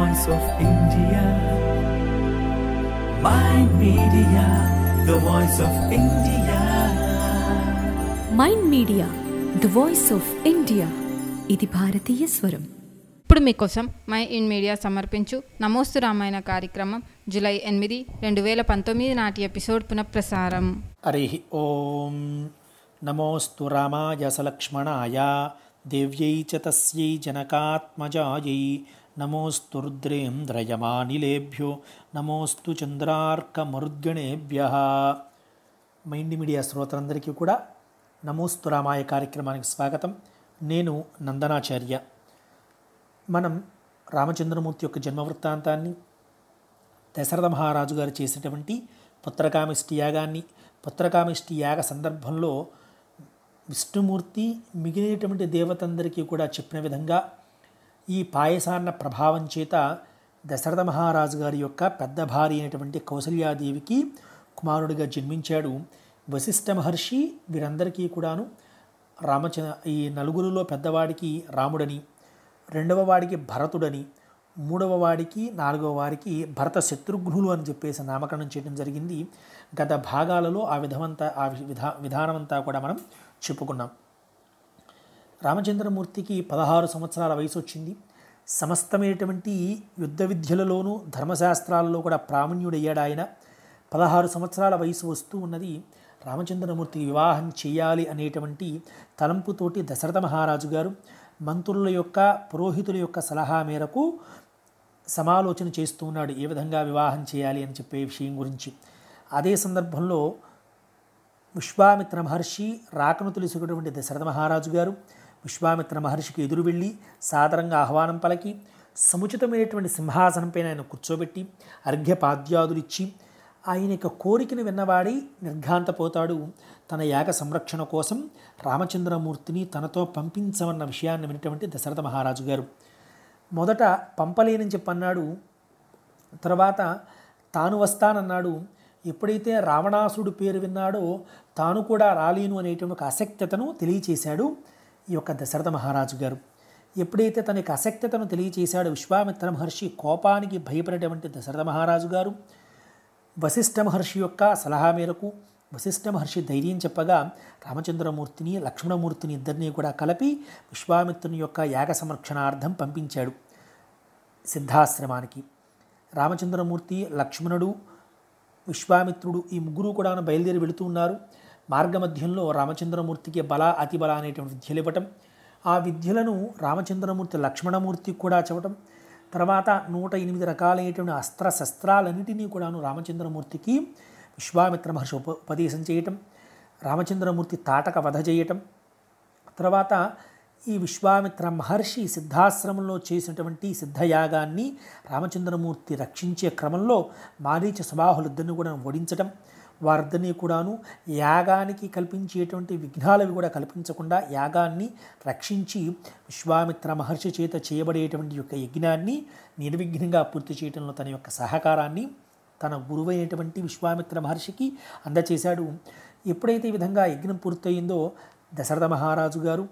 voice of India. My media, the voice of India. Mind Media the voice of India ఇది భారతీయ స్వరం ఇప్పుడు మీకోసం మై ఇన్ మీడియా సమర్పించు నమోస్తు రామాయణ కార్యక్రమం జూలై ఎనిమిది రెండు వేల పంతొమ్మిది నాటి ఎపిసోడ్ పునఃప్రసారం హరి ఓం నమోస్తు రామాయ సలక్ష్మణాయ దేవ్యై చ తస్యై జనకాత్మజాయై నమోస్తు రుద్రేంద్రయమానిలేభ్యో నమోస్తు చంద్రార్కమరుద్గణేభ్య మైండ్ మీడియా శ్రోతలందరికీ కూడా నమోస్తు రామాయ కార్యక్రమానికి స్వాగతం నేను నందనాచార్య మనం రామచంద్రమూర్తి యొక్క జన్మ వృత్తాంతాన్ని దశరథ మహారాజు గారు చేసినటువంటి పుత్రకామిష్టి యాగాన్ని పుత్రకామిష్టి యాగ సందర్భంలో విష్ణుమూర్తి మిగిలినటువంటి దేవతందరికీ కూడా చెప్పిన విధంగా ఈ పాయసాన్న ప్రభావం చేత దశరథ మహారాజు గారి యొక్క పెద్ద భార్య అయినటువంటి కౌసల్యాదేవికి కుమారుడిగా జన్మించాడు వశిష్ఠ మహర్షి వీరందరికీ కూడాను రామచంద్ర ఈ నలుగురిలో పెద్దవాడికి రాముడని రెండవ వాడికి భరతుడని మూడవ వాడికి నాలుగవ వారికి భరత శత్రుఘ్నులు అని చెప్పేసి నామకరణం చేయడం జరిగింది గత భాగాలలో ఆ విధమంతా ఆ విధా విధానమంతా కూడా మనం చెప్పుకున్నాం రామచంద్రమూర్తికి పదహారు సంవత్సరాల వయసు వచ్చింది సమస్తమైనటువంటి యుద్ధ విద్యలలోనూ ధర్మశాస్త్రాలలో కూడా ప్రావీణ్యుడయ్యాడు ఆయన పదహారు సంవత్సరాల వయసు వస్తూ ఉన్నది రామచంద్రమూర్తి వివాహం చేయాలి అనేటువంటి తలంపుతోటి దశరథ మహారాజు గారు మంత్రుల యొక్క పురోహితుల యొక్క సలహా మేరకు సమాలోచన చేస్తూ ఉన్నాడు ఏ విధంగా వివాహం చేయాలి అని చెప్పే విషయం గురించి అదే సందర్భంలో విశ్వామిత్ర మహర్షి రాకను తెలుసుకున్నటువంటి దశరథ మహారాజు గారు విశ్వామిత్ర మహర్షికి ఎదురు వెళ్ళి సాదరంగా ఆహ్వానం పలికి సముచితమైనటువంటి సింహాసనంపైన ఆయన కూర్చోబెట్టి అర్ఘ్యపాద్యాదులు ఇచ్చి ఆయన యొక్క కోరికను విన్నవాడి నిర్ఘాంతపోతాడు తన యాగ సంరక్షణ కోసం రామచంద్రమూర్తిని తనతో పంపించమన్న విషయాన్ని వినటువంటి దశరథ మహారాజు గారు మొదట పంపలేనని చెప్పన్నాడు తర్వాత తాను వస్తానన్నాడు ఎప్పుడైతే రావణాసుడు పేరు విన్నాడో తాను కూడా రాలేను అనేటువంటి ఒక అసక్తతను తెలియచేశాడు ఈ యొక్క దశరథ మహారాజు గారు ఎప్పుడైతే తన యొక్క అసక్తతను తెలియచేశాడో విశ్వామిత్ర మహర్షి కోపానికి భయపడేటువంటి దశరథ మహారాజు గారు వశిష్ఠ మహర్షి యొక్క సలహా మేరకు వశిష్ఠ మహర్షి ధైర్యం చెప్పగా రామచంద్రమూర్తిని లక్ష్మణమూర్తిని ఇద్దరిని కూడా కలిపి విశ్వామిత్రుని యొక్క యాగ సంరక్షణార్థం పంపించాడు సిద్ధాశ్రమానికి రామచంద్రమూర్తి లక్ష్మణుడు విశ్వామిత్రుడు ఈ ముగ్గురు కూడా బయలుదేరి వెళుతూ ఉన్నారు మార్గమధ్యంలో రామచంద్రమూర్తికి బల అతిబల అనేటువంటి విద్యలు ఇవ్వటం ఆ విద్యలను రామచంద్రమూర్తి లక్ష్మణమూర్తికి కూడా చెప్పటం తర్వాత నూట ఎనిమిది రకాలైనటువంటి అస్త్ర శస్త్రాలన్నిటినీ కూడాను రామచంద్రమూర్తికి విశ్వామిత్ర మహర్షి ఉప ఉపదేశం చేయటం రామచంద్రమూర్తి తాటక వధ చేయటం తర్వాత ఈ విశ్వామిత్ర మహర్షి సిద్ధాశ్రమంలో చేసినటువంటి సిద్ధయాగాన్ని రామచంద్రమూర్తి రక్షించే క్రమంలో మారీచ సబాహులిద్దరిని కూడా ఓడించటం వారిద్దరినీ కూడాను యాగానికి కల్పించేటువంటి విఘ్నాలవి కూడా కల్పించకుండా యాగాన్ని రక్షించి విశ్వామిత్ర మహర్షి చేత చేయబడేటువంటి యొక్క యజ్ఞాన్ని నిర్విఘ్నంగా పూర్తి చేయడంలో తన యొక్క సహకారాన్ని తన గురువైనటువంటి విశ్వామిత్ర మహర్షికి అందచేశాడు ఎప్పుడైతే ఈ విధంగా యజ్ఞం పూర్తయిందో దశరథ మహారాజు గారు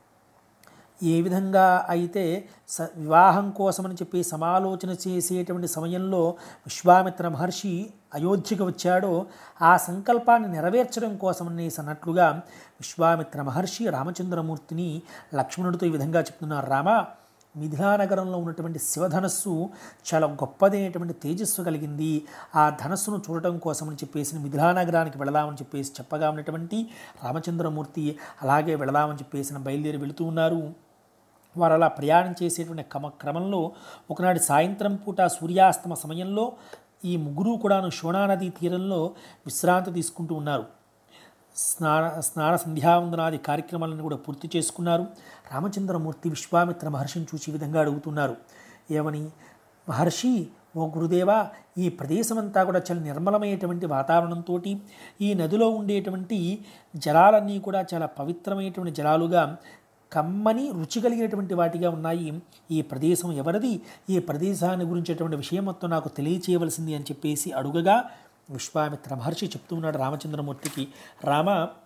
ఏ విధంగా అయితే స వివాహం కోసమని చెప్పి సమాలోచన చేసేటువంటి సమయంలో విశ్వామిత్ర మహర్షి అయోధ్యకు వచ్చాడో ఆ సంకల్పాన్ని నెరవేర్చడం కోసమని అన్నట్లుగా విశ్వామిత్ర మహర్షి రామచంద్రమూర్తిని లక్ష్మణుడితో ఈ విధంగా చెప్తున్నారు రామ మిథిలానగరంలో ఉన్నటువంటి శివధనస్సు చాలా గొప్పదైనటువంటి తేజస్సు కలిగింది ఆ ధనస్సును చూడటం కోసమని చెప్పేసి మిథిలానగరానికి వెళదామని చెప్పేసి చెప్పగా ఉన్నటువంటి రామచంద్రమూర్తి అలాగే వెళదామని చెప్పేసి బయలుదేరి వెళుతూ ఉన్నారు వారు అలా ప్రయాణం చేసేటువంటి క్రమ క్రమంలో ఒకనాటి సాయంత్రం పూట సూర్యాస్తమ సమయంలో ఈ ముగ్గురు కూడాను శోణానది తీరంలో విశ్రాంతి తీసుకుంటూ ఉన్నారు స్నాన స్నాన సంధ్యావందనాది కార్యక్రమాలను కూడా పూర్తి చేసుకున్నారు రామచంద్రమూర్తి విశ్వామిత్ర మహర్షిని చూసి ఈ విధంగా అడుగుతున్నారు ఏమని మహర్షి ఓ గురుదేవా ఈ ప్రదేశమంతా కూడా చాలా నిర్మలమైనటువంటి వాతావరణంతో ఈ నదిలో ఉండేటువంటి జలాలన్నీ కూడా చాలా పవిత్రమైనటువంటి జలాలుగా కమ్మని రుచి కలిగినటువంటి వాటిగా ఉన్నాయి ఈ ప్రదేశం ఎవరిది ఈ ప్రదేశాన్ని గురించేటువంటి విషయం మొత్తం నాకు తెలియచేయవలసింది అని చెప్పేసి అడుగగా విశ్వామిత్ర మహర్షి చెప్తూ ఉన్నాడు రామచంద్రమూర్తికి రామ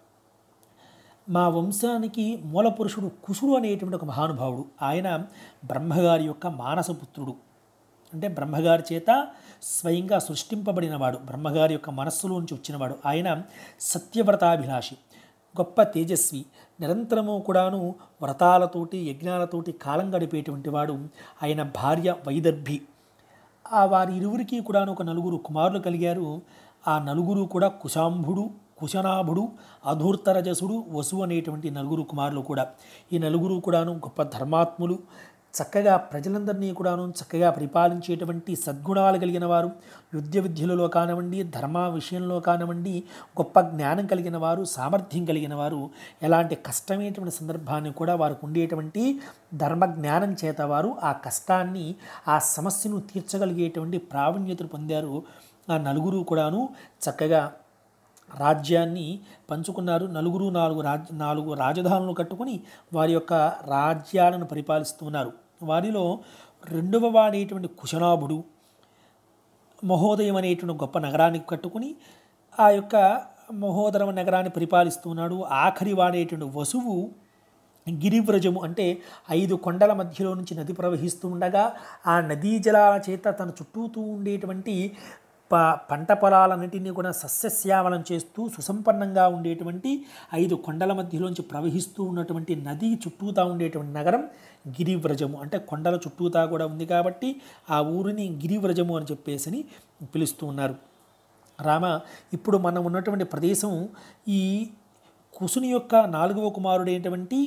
మా వంశానికి మూలపురుషుడు కుశుడు అనేటువంటి ఒక మహానుభావుడు ఆయన బ్రహ్మగారి యొక్క మానసపుత్రుడు అంటే బ్రహ్మగారి చేత స్వయంగా సృష్టింపబడినవాడు బ్రహ్మగారి యొక్క మనస్సులోంచి వచ్చినవాడు ఆయన సత్యవ్రతాభిలాషి గొప్ప తేజస్వి నిరంతరము కూడాను వ్రతాలతోటి యజ్ఞాలతోటి కాలం గడిపేటువంటి వాడు ఆయన భార్య వైదర్భి ఆ వారి ఇరువురికి కూడా ఒక నలుగురు కుమారులు కలిగారు ఆ నలుగురు కూడా కుశాంభుడు కుశనాభుడు అధూర్తరజసుడు వసు అనేటువంటి నలుగురు కుమారులు కూడా ఈ నలుగురు కూడాను గొప్ప ధర్మాత్ములు చక్కగా ప్రజలందరినీ కూడాను చక్కగా పరిపాలించేటువంటి సద్గుణాలు కలిగిన వారు యుద్ధ విద్యలలో కానివ్వండి ధర్మ విషయంలో కానివ్వండి గొప్ప జ్ఞానం కలిగిన వారు సామర్థ్యం కలిగిన వారు ఎలాంటి కష్టమైనటువంటి సందర్భాన్ని కూడా వారికి ఉండేటువంటి ధర్మ జ్ఞానం చేత వారు ఆ కష్టాన్ని ఆ సమస్యను తీర్చగలిగేటువంటి ప్రావీణ్యతను పొందారు ఆ నలుగురు కూడాను చక్కగా రాజ్యాన్ని పంచుకున్నారు నలుగురు నాలుగు రాజ్ నాలుగు రాజధానులు కట్టుకొని వారి యొక్క రాజ్యాలను పరిపాలిస్తున్నారు వారిలో రెండవ వాడేటువంటి కుశనాభుడు మహోదయం అనేటువంటి గొప్ప నగరానికి కట్టుకుని ఆ యొక్క మహోదరం నగరాన్ని పరిపాలిస్తున్నాడు ఆఖరి వాడేటువంటి వసువు గిరివ్రజము అంటే ఐదు కొండల మధ్యలో నుంచి నది ప్రవహిస్తూ ఉండగా ఆ నదీ జలాల చేత తన చుట్టూతూ ఉండేటువంటి ప పంట పొలాలన్నింటినీ కూడా సస్యశ్యామలం చేస్తూ సుసంపన్నంగా ఉండేటువంటి ఐదు కొండల మధ్యలోంచి ప్రవహిస్తూ ఉన్నటువంటి నది చుట్టూతా ఉండేటువంటి నగరం గిరివ్రజము అంటే కొండల చుట్టూతా కూడా ఉంది కాబట్టి ఆ ఊరిని గిరివ్రజము అని చెప్పేసి పిలుస్తూ ఉన్నారు రామ ఇప్పుడు మనం ఉన్నటువంటి ప్రదేశం ఈ కుసుని యొక్క నాలుగవ కుమారుడైనటువంటి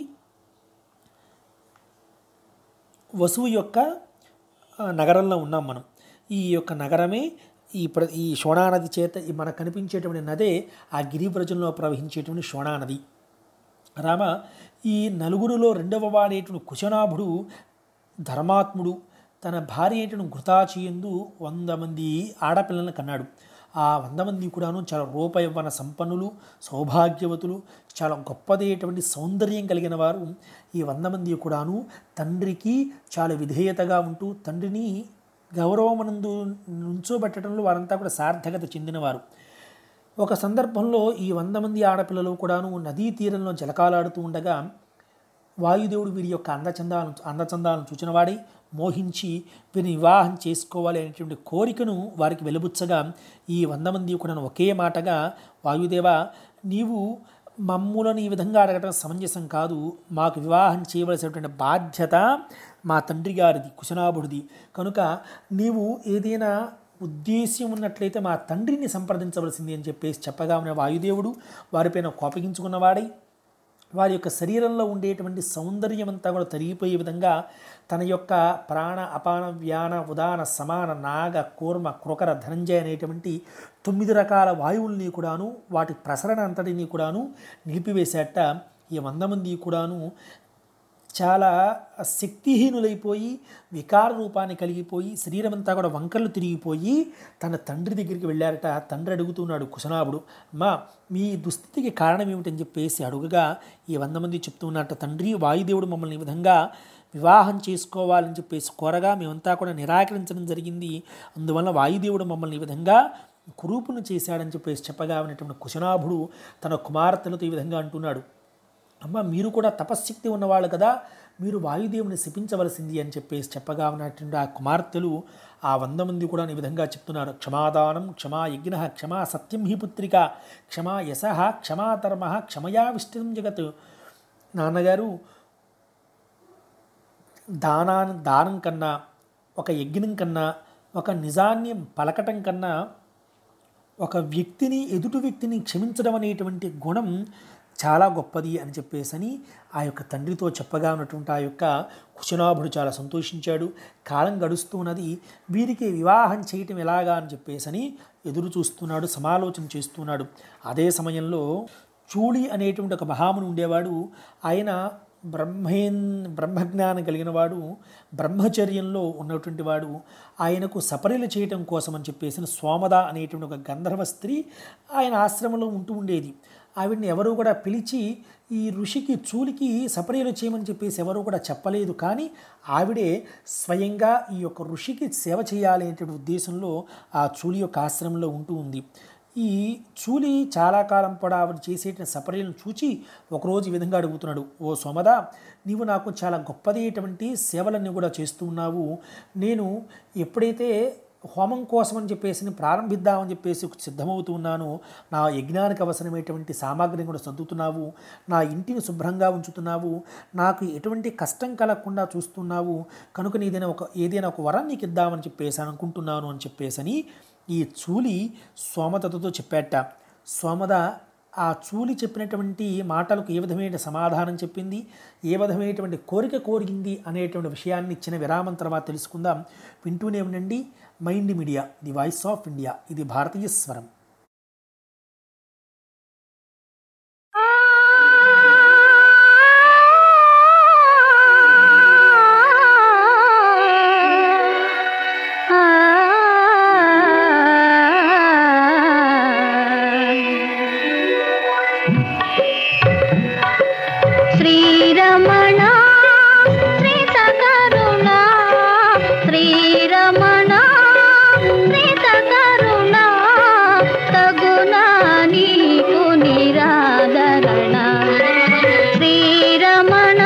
వసువు యొక్క ఆ, నగరంలో ఉన్నాం మనం ఈ యొక్క నగరమే ఈ ప్ర ఈ శోణానది చేత ఈ మనకు కనిపించేటువంటి నదే ఆ గిరివ్రజంలో ప్రవహించేటువంటి శోణానది రామ ఈ నలుగురిలో రెండవ వాడేటువంటి కుశనాభుడు ధర్మాత్ముడు తన భార్య అయినటువంటి ఘృతాచియందు వంద మంది ఆడపిల్లలను కన్నాడు ఆ వంద మంది కూడాను చాలా రూపయవ్వన సంపన్నులు సౌభాగ్యవతులు చాలా గొప్పదైనటువంటి సౌందర్యం కలిగిన వారు ఈ వంద మంది కూడాను తండ్రికి చాలా విధేయతగా ఉంటూ తండ్రిని గౌరవమనందు నుంచోబెట్టడంలో వారంతా కూడా సార్థకత చెందినవారు ఒక సందర్భంలో ఈ వంద మంది ఆడపిల్లలు కూడాను నదీ తీరంలో జలకాలాడుతూ ఉండగా వాయుదేవుడు వీరి యొక్క అందచందాలను అందచందాలను చూచినవాడి మోహించి వీరిని వివాహం చేసుకోవాలి అనేటువంటి కోరికను వారికి వెలుబుచ్చగా ఈ వంద మంది కూడా ఒకే మాటగా వాయుదేవ నీవు మమ్ములను ఈ విధంగా అడగటం సమంజసం కాదు మాకు వివాహం చేయవలసినటువంటి బాధ్యత మా తండ్రి గారిది కుశనాభుడిది కనుక నీవు ఏదైనా ఉద్దేశ్యం ఉన్నట్లయితే మా తండ్రిని సంప్రదించవలసింది అని చెప్పేసి చెప్పగా ఉన్న వాయుదేవుడు వారిపైన కోపగించుకున్నవాడై వారి యొక్క శరీరంలో ఉండేటువంటి సౌందర్యం అంతా కూడా తరిగిపోయే విధంగా తన యొక్క ప్రాణ అపాన వ్యాన ఉదాన సమాన నాగ కూర్మ కృకర ధనంజయ అనేటువంటి తొమ్మిది రకాల వాయువుల్ని కూడాను వాటి ప్రసరణ అంతటిని కూడాను నిలిపివేసేట ఈ వంద మంది కూడాను చాలా శక్తిహీనులైపోయి వికార రూపాన్ని కలిగిపోయి శరీరం అంతా కూడా వంకర్లు తిరిగిపోయి తన తండ్రి దగ్గరికి వెళ్ళారట తండ్రి అడుగుతున్నాడు కుశనాభుడు అమ్మా మీ దుస్థితికి కారణం ఏమిటని చెప్పేసి అడుగగా ఈ వంద మంది చెప్తున్నట్ట తండ్రి వాయుదేవుడు మమ్మల్ని ఈ విధంగా వివాహం చేసుకోవాలని చెప్పేసి కోరగా మేమంతా కూడా నిరాకరించడం జరిగింది అందువల్ల వాయుదేవుడు మమ్మల్ని ఈ విధంగా కురూపును చేశాడని చెప్పేసి చెప్పగా ఉన్నటువంటి కుశనాభుడు తన కుమార్తెలతో ఈ విధంగా అంటున్నాడు అమ్మ మీరు కూడా తపశ్శక్తి ఉన్నవాళ్ళు కదా మీరు వాయుదేవుని శపించవలసింది అని చెప్పేసి చెప్పగా ఉన్నటువంటి ఆ కుమార్తెలు ఆ వంద మంది కూడా ఈ విధంగా చెప్తున్నారు క్షమాదానం క్షమా యజ్ఞ క్షమా సత్యం హి పుత్రిక క్షమా యశ క్షమా ధర్మ క్షమయా విష్ణుం జగత్ నాన్నగారు దానాన్ని దానం కన్నా ఒక యజ్ఞం కన్నా ఒక నిజాన్ని పలకటం కన్నా ఒక వ్యక్తిని ఎదుటి వ్యక్తిని క్షమించడం అనేటువంటి గుణం చాలా గొప్పది అని చెప్పేసని ఆ యొక్క తండ్రితో చెప్పగా ఉన్నటువంటి ఆ యొక్క కుశనాభుడు చాలా సంతోషించాడు కాలం గడుస్తున్నది వీరికి వివాహం చేయటం ఎలాగా అని చెప్పేసని ఎదురు చూస్తున్నాడు సమాలోచన చేస్తున్నాడు అదే సమయంలో చూడి అనేటువంటి ఒక మహాముని ఉండేవాడు ఆయన బ్రహ్మేన్ బ్రహ్మజ్ఞానం కలిగిన వాడు బ్రహ్మచర్యంలో ఉన్నటువంటి వాడు ఆయనకు సపర్యలు చేయటం కోసం అని చెప్పేసిన సోమద అనేటువంటి ఒక గంధర్వ స్త్రీ ఆయన ఆశ్రమంలో ఉంటూ ఉండేది ఆవిడని ఎవరు కూడా పిలిచి ఈ ఋషికి చూలికి సపర్యలు చేయమని చెప్పేసి ఎవరు కూడా చెప్పలేదు కానీ ఆవిడే స్వయంగా ఈ యొక్క ఋషికి సేవ చేయాలి అనేటువంటి ఉద్దేశంలో ఆ చూలి యొక్క ఆశ్రమంలో ఉంటూ ఉంది ఈ చూలి చాలా కాలం పొడ ఆవిడ చేసేట సపర్యలను చూచి ఒకరోజు ఈ విధంగా అడుగుతున్నాడు ఓ సోమద నీవు నాకు చాలా గొప్పదైనటువంటి సేవలన్నీ కూడా చేస్తూ ఉన్నావు నేను ఎప్పుడైతే హోమం కోసం అని చెప్పేసి ప్రారంభిద్దామని చెప్పేసి సిద్ధమవుతూ ఉన్నాను నా యజ్ఞానికి అవసరమైనటువంటి సామాగ్రిని కూడా సర్దుతున్నావు నా ఇంటిని శుభ్రంగా ఉంచుతున్నావు నాకు ఎటువంటి కష్టం కలగకుండా చూస్తున్నావు కనుక నీదైనా ఒక ఏదైనా ఒక వరం నీకు ఇద్దామని చెప్పేసి అనుకుంటున్నాను అని చెప్పేసని ఈ చూలి సోమదతతో చెప్పాట సోమద ఆ చూలి చెప్పినటువంటి మాటలకు ఏ విధమైన సమాధానం చెప్పింది ఏ విధమైనటువంటి కోరిక కోరింది అనేటువంటి విషయాన్ని ఇచ్చిన విరామం తర్వాత తెలుసుకుందాం వింటూనే ఉండండి Mind Media the voice of India ఇది భారతీయ స్వరం శ్రీరమణ శ్రీత కరుణ శ్రీరమణ శ్రీత కరుణ తగునా నీకు నిరాదరణ శ్రీరమణ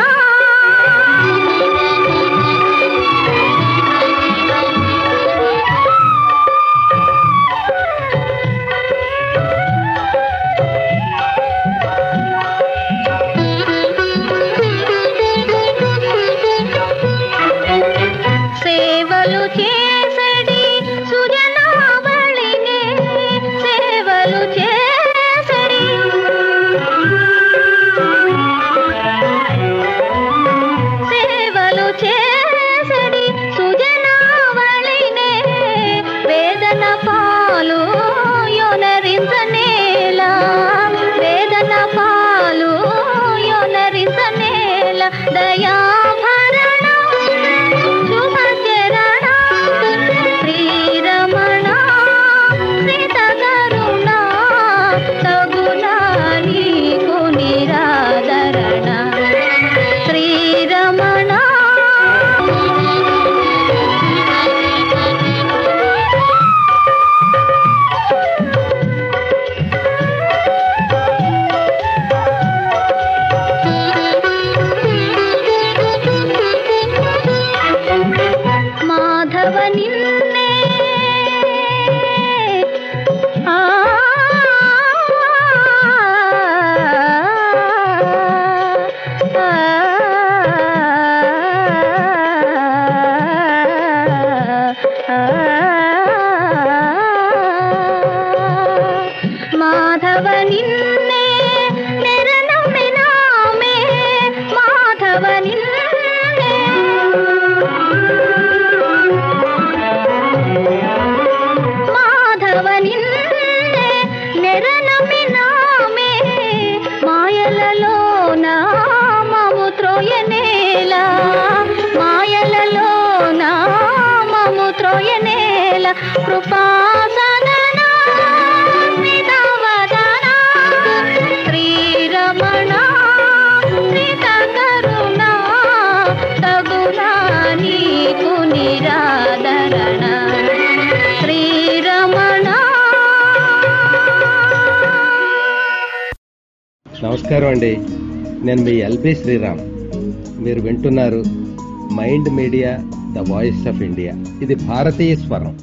సేవలు చేసడి సుజనావళినే సేవలు చేసడి సేవలు చేసడి సుజనావళినే వేదన పాలు యొనరించనేలా వేదన పాలు యొనరించనేల దయాభరణ శుభచరణ శ్రీరమణ శ్రీత కరుణ తగునా నీకు నిరాదరణ శ్రీరమణ మాధవ నిన్నే ఆ మాధవ నిన్నే నెరనమ్మెనామే మాధవ నిన్నే మాధవ నిన్నే నెరనమినామే మాయలలో నామము త్రోయనేల మాయలలో నామము త్రోయనేల కృపాసదన శ్రీధవదన శ్రీరమణ శ్రీత కరుణ తగునా నీకు నిరాదరణ శ్రీరమణ నమస్కారం అండి నేను మీ ఎల్బి శ్రీరామ్ మీరు వింటున్నారు Mind Media the voice of India ఇది భారతీయ స్వరం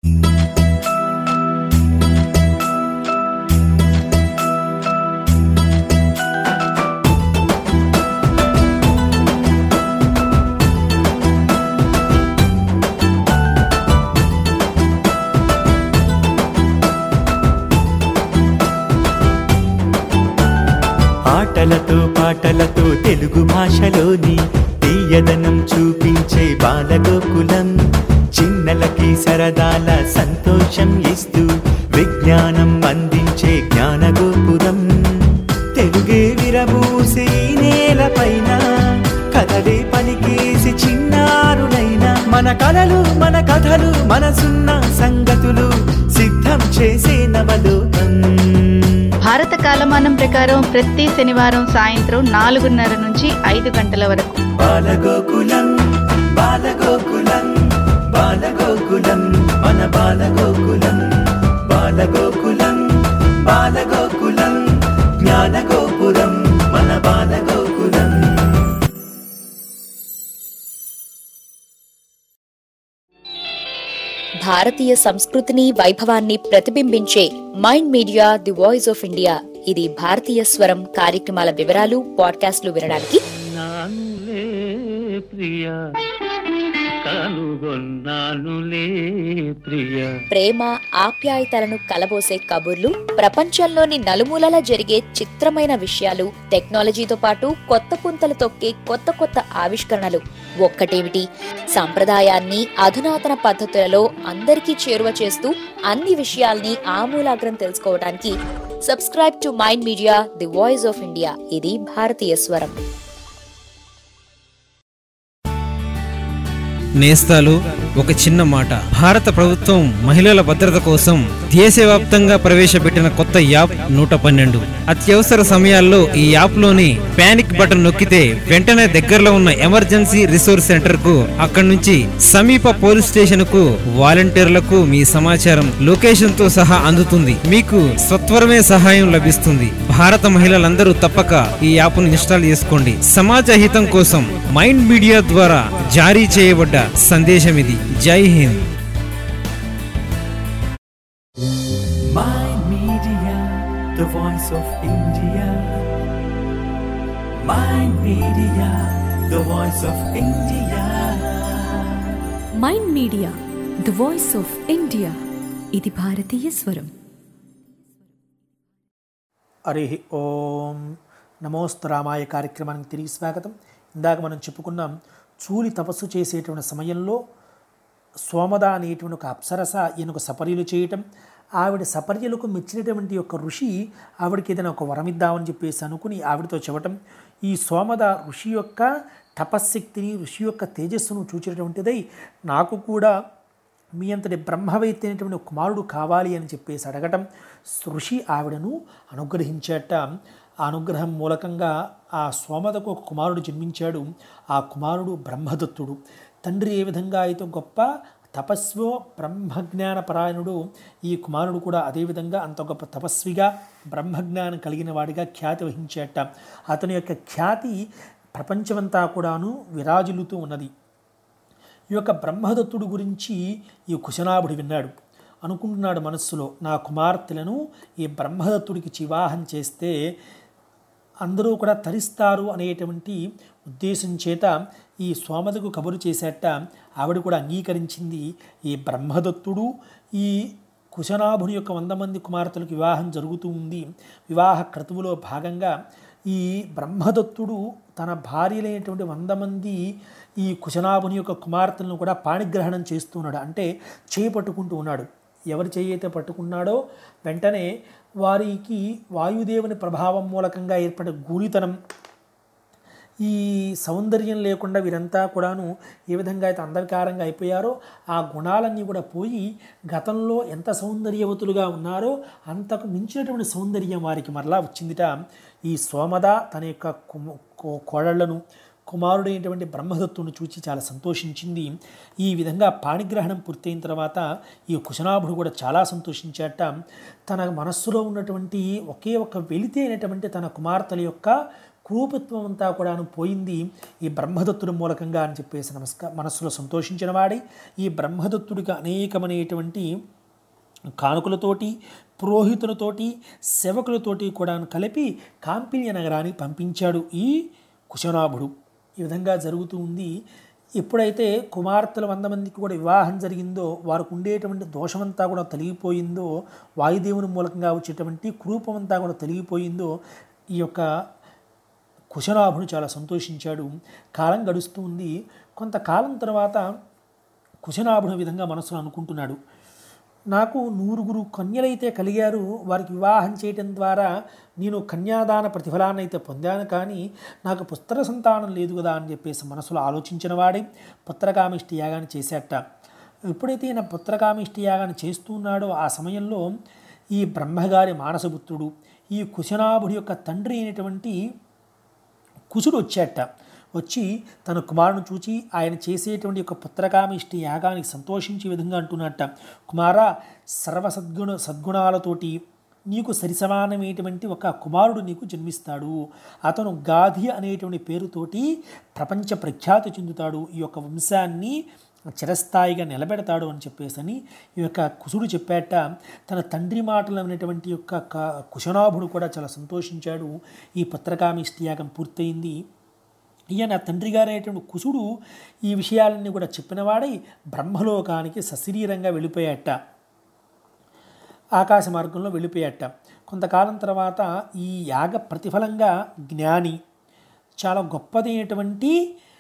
ఆటలతో పాటలతో తెలుగు భాషలోని తీయదనం చూపించే బాలగోకులం చిన్నలకి సరదాల సంతోషం ఇస్తూ విజ్ఞానం అందించే జ్ఞానగోపురం తెలుగే విరబూసే ఈ నేలపైన కథలే పలికేసి చిన్నారులైన మన కలలు మన కథలు మనసున్న సంగతులు సిద్ధం చేసే నవలోకం భారత కాలమానం ప్రకారం ప్రతి శనివారం సాయంత్రం నాలుగున్నర నుంచి ఐదు గంటల వరకు బాలగోకులం బాలగోకులం బాలగోకులం మన బాలగోకులం బాలగోకులం భారతీయ సంస్కృతిని వైభవాన్ని ప్రతిబింబించే Mind Media the voice of India ఇది భారతీయ స్వరం కార్యక్రమాల వివరాలు పాడ్కాస్ట్లు వినడానికి నానులే ప్రియ కనుగొన్నానులే ప్రియ ప్రేమ ఆప్యాయతలను కలబోసే కబుర్లు ప్రపంచంలోని నలుమూలలా జరిగే చిత్రమైన విషయాలు టెక్నాలజీతో పాటు కొత్త పుంతలు తొక్కే కొత్త కొత్త ఆవిష్కరణలు ఒక్కటేమిటి సంప్రదాయాన్ని అధునాతన పద్ధతులలో అందరికీ చేరువ చేస్తూ అన్ని విషయాల్ని ఆమూలాగ్రం తెలుసుకోవడానికి subscribe to Mind Media the voice of India ఇది భారతీయ స్వరం నేస్తాలు ఒక చిన్న మాట భారత ప్రభుత్వం మహిళల భద్రత కోసం దేశవ్యాప్తంగా ప్రవేశపెట్టిన కొత్త యాప్ నూట పన్నెండు అత్యవసర సమయాల్లో ఈ యాప్ లోని పానిక్ బటన్ నొక్కితే వెంటనే దగ్గరలో ఉన్న ఎమర్జెన్సీ రిసోర్స్ సెంటర్ కు అక్కడి నుంచి సమీప పోలీస్ స్టేషన్ కు వాలంటీర్లకు మీ సమాచారం లొకేషన్ తో సహా అందుతుంది మీకు సత్వరమే సహాయం లభిస్తుంది భారత మహిళలందరూ తప్పక ఈ యాప్ను ఇన్స్టాల్ చేసుకోండి సమాజ హితం కోసం మైండ్ మీడియా ద్వారా జారీ చేయబడ్డ సందేశం ఇది Jai Hind Mind Media, the voice of India. Mind Media, the voice of India. Mind Media the voice of India ఇది భారతీయ స్వరం హరి ఓం నమోస్తు రామాయ కార్యక్రమానికి తిరిగి స్వాగతం ఇందాక మనం చెప్పుకున్నాం చూలి తపస్సు చేసేటువంటి సమయంలో సోమద అనేటువంటి ఒక అప్సరస ఈయనకు సపర్యలు చేయటం ఆవిడ సపర్యలకు మెచ్చినటువంటి యొక్క ఋషి ఆవిడకి ఏదైనా ఒక వరం ఇద్దామని చెప్పేసి అనుకుని ఆవిడతో చెప్పటం ఈ సోమద ఋషి యొక్క తపశ్శక్తిని ఋషి యొక్క తేజస్సును చూచినటువంటిదై నాకు కూడా మీ అంతటి బ్రహ్మవైత్యైనటువంటి కుమారుడు కావాలి అని చెప్పేసి అడగటం ఋషి ఆవిడను అనుగ్రహించేట ఆ అనుగ్రహం మూలకంగా ఆ సోమదకు ఒక కుమారుడు జన్మించాడు ఆ కుమారుడు బ్రహ్మదత్తుడు తండ్రి ఏ విధంగా అయితే గొప్ప తపస్వో బ్రహ్మజ్ఞాన పరాయణుడు ఈ కుమారుడు కూడా అదేవిధంగా అంత గొప్ప తపస్విగా బ్రహ్మజ్ఞానం కలిగిన వాడిగా ఖ్యాతి వహించేట అతని యొక్క ఖ్యాతి ప్రపంచమంతా కూడాను విరాజిల్లుతూ ఉన్నది ఈ యొక్క బ్రహ్మదత్తుడు గురించి ఈ కుశనాభుడు విన్నాడు అనుకుంటున్నాడు మనస్సులో నా కుమార్తెలను ఈ బ్రహ్మదత్తుడికి వివాహం చేస్తే అందరూ కూడా తరిస్తారు అనేటువంటి ఉద్దేశం చేత ఈ సోమదకు కబురు చేసేట ఆవిడ కూడా అంగీకరించింది ఈ బ్రహ్మదత్తుడు ఈ కుశనాభుని యొక్క వంద మంది కుమార్తెలకు వివాహం జరుగుతూ ఉంది వివాహ క్రతువులో భాగంగా ఈ బ్రహ్మదత్తుడు తన భార్యలైనటువంటి వంద మంది ఈ కుశనాభుని యొక్క కుమార్తెలను కూడా పాణిగ్రహణం చేస్తున్నాడు అంటే చేయి పట్టుకుంటూ ఉన్నాడు ఎవరి చేయి అయితే పట్టుకున్నాడో వెంటనే వారికి వాయుదేవుని ప్రభావం మూలకంగా ఏర్పడే గూనితనం ఈ సౌందర్యం లేకుండా వీరంతా కూడాను ఏ విధంగా అయితే అంధకారంగా అయిపోయారో ఆ గుణాలన్నీ కూడా పోయి గతంలో ఎంత సౌందర్యవతులుగా ఉన్నారో అంతకు మించినటువంటి సౌందర్యం వారికి మరలా వచ్చిందిట ఈ సోమద తన యొక్క కుమ- కో- కోడళ్లను కుమారుడైనటువంటి బ్రహ్మదత్తుని చూచి చాలా సంతోషించింది ఈ విధంగా పాణిగ్రహణం పూర్తయిన తర్వాత ఈ కుశనాభుడు కూడా చాలా సంతోషించాట తన మనస్సులో ఉన్నటువంటి ఒకే ఒక వెలితి అయినటువంటి తన కుమార్తెల యొక్క క్రూపత్వం అంతా కూడాను పోయింది ఈ బ్రహ్మదత్తుడి మూలకంగా అని చెప్పేసి నమస్కార మనస్సులో సంతోషించిన వాడి ఈ బ్రహ్మదత్తుడికి అనేకమైనటువంటి కానుకలతోటి పురోహితులతోటి సేవకులతోటి కూడా కలిపి కాంపిల్య నగరానికి పంపించాడు ఈ కుశనాభుడు ఈ విధంగా జరుగుతూ ఉంది ఎప్పుడైతే కుమార్తెల వంద మందికి కూడా వివాహం జరిగిందో వారికి ఉండేటువంటి దోషమంతా కూడా తొలగిపోయిందో వాయుదేవుని మూలకంగా వచ్చేటువంటి క్రూపమంతా కూడా తొలగిపోయిందో ఈ యొక్క కుశనాభుడు చాలా సంతోషించాడు కాలం గడుస్తూ ఉంది కొంతకాలం తర్వాత కుశనాభుడు ఈ విధంగా మనసులో అనుకుంటున్నాడు నాకు నూరుగురు కన్యలైతే కలిగారు వారికి వివాహం చేయటం ద్వారా నేను కన్యాదాన ప్రతిఫలాన్ని అయితే పొందాను కానీ నాకు పుత్ర సంతానం లేదు కదా అని చెప్పేసి మనసులో ఆలోచించిన వాడే పుత్రకామిష్టి యాగాన్ని చేసేట ఎప్పుడైతే ఈయన పుత్రకామిష్టి యాగాన్ని చేస్తున్నాడో ఆ సమయంలో ఈ బ్రహ్మగారి మానసపుత్రుడు ఈ కుశనాభుడి యొక్క తండ్రి అయినటువంటి కుశుడు వచ్చాట వచ్చి తన కుమారుని చూచి ఆయన చేసేటువంటి యొక్క పుత్రకామిష్టి యాగానికి సంతోషించే విధంగా అంటున్నట్ట కుమార సర్వ సద్గుణ సద్గుణాలతోటి నీకు సరిసమానమైనటువంటి ఒక కుమారుడు నీకు జన్మిస్తాడు అతను గాధి అనేటువంటి పేరుతోటి ప్రపంచ ప్రఖ్యాతి చెందుతాడు ఈ యొక్క వంశాన్ని చిరస్థాయిగా నిలబెడతాడు అని చెప్పేసని ఈ యొక్క కుసుడు చెప్పాట తన తండ్రి మాటలు అనేటువంటి యొక్క క- కుశనాభుడు కూడా చాలా సంతోషించాడు ఈ పత్రకామిష్టి యాగం పూర్తయింది ఈయన తండ్రి గారైనటువంటి కుసుడు ఈ విషయాలన్నీ కూడా చెప్పినవాడై బ్రహ్మలోకానికి సశరీరంగా వెళ్ళిపోయాట ఆకాశ మార్గంలో వెళ్ళిపోయాట కొంతకాలం తర్వాత ఈ యాగ ప్రతిఫలంగా జ్ఞాని చాలా గొప్పదైనటువంటి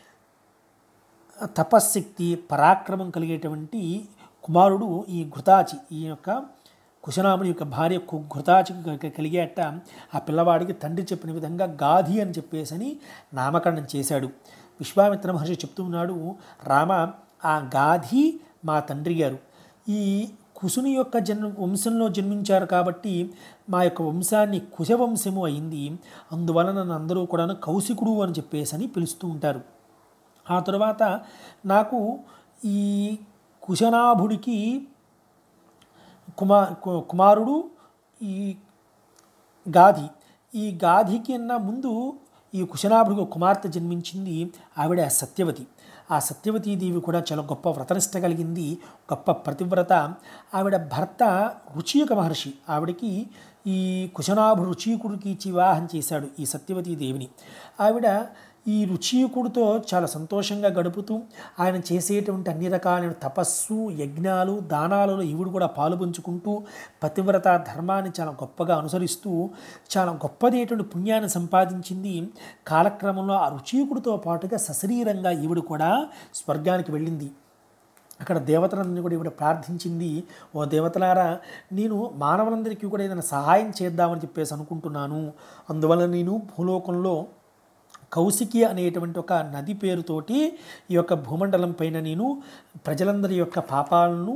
తపశ్శక్తి పరాక్రమం కలిగేటువంటి కుమారుడు ఈ ఘృతాచి ఈ యొక్క కుశనాముని యొక్క భార్య కు- ఘృతాచికి క- కలిగేట ఆ పిల్లవాడికి తండ్రి చెప్పిన విధంగా గాధి అని చెప్పేసని నామకరణం చేశాడు విశ్వామిత్ర మహర్షి చెప్తూ ఉన్నాడు రామ ఆ గాధి మా తండ్రి గారు ఈ కుసుని యొక్క జన్మ వంశంలో జన్మించారు కాబట్టి మా యొక్క వంశాన్ని కుశవంశము అయింది అందువలన నన్ను అందరూ కూడా కౌశికుడు అని చెప్పేసి అని పిలుస్తూ ఉంటారు ఆ తరువాత నాకు ఈ కుశనాభుడికి కుమా కు- కుమారుడు ఈ గాధి ఈ గాధికి అన్న ముందు ఈ కుశనాభుడికి ఒక కుమార్తె జన్మించింది ఆవిడ సత్యవతి ఆ సత్యవతీ దేవి కూడా చాలా గొప్ప వ్రతనిష్ట కలిగింది గొప్ప ప్రతివ్రత ఆవిడ భర్త రుచియక మహర్షి ఆవిడకి ఈ కుశనాభుడు రుచీకుడికి ఇచ్చి వివాహం చేశాడు ఈ సత్యవతీ దేవిని ఆవిడ ఈ రుచీకుడితో చాలా సంతోషంగా గడుపుతూ ఆయన చేసేటువంటి అన్ని రకాలైన తపస్సు యజ్ఞాలు దానాలలో ఈవిడు కూడా పాలుపంచుకుంటూ పతివ్రత ధర్మాన్ని చాలా గొప్పగా అనుసరిస్తూ చాలా గొప్పదైనటువంటి పుణ్యాన్ని సంపాదించింది కాలక్రమంలో ఆ రుచీకుడితో పాటుగా సశరీరంగా ఈవిడ కూడా స్వర్గానికి వెళ్ళింది అక్కడ దేవతలందరినీ కూడా ఈవిడ ప్రార్థించింది ఓ దేవతలారా నేను మానవులందరికీ కూడా ఏదైనా సహాయం చేద్దామని చెప్పేసి అనుకుంటున్నాను అందువల్ల నేను భూలోకంలో కౌశికి అనేటువంటి ఒక నది పేరుతోటి ఈ యొక్క భూమండలం పైన నేను ప్రజలందరి యొక్క పాపాలను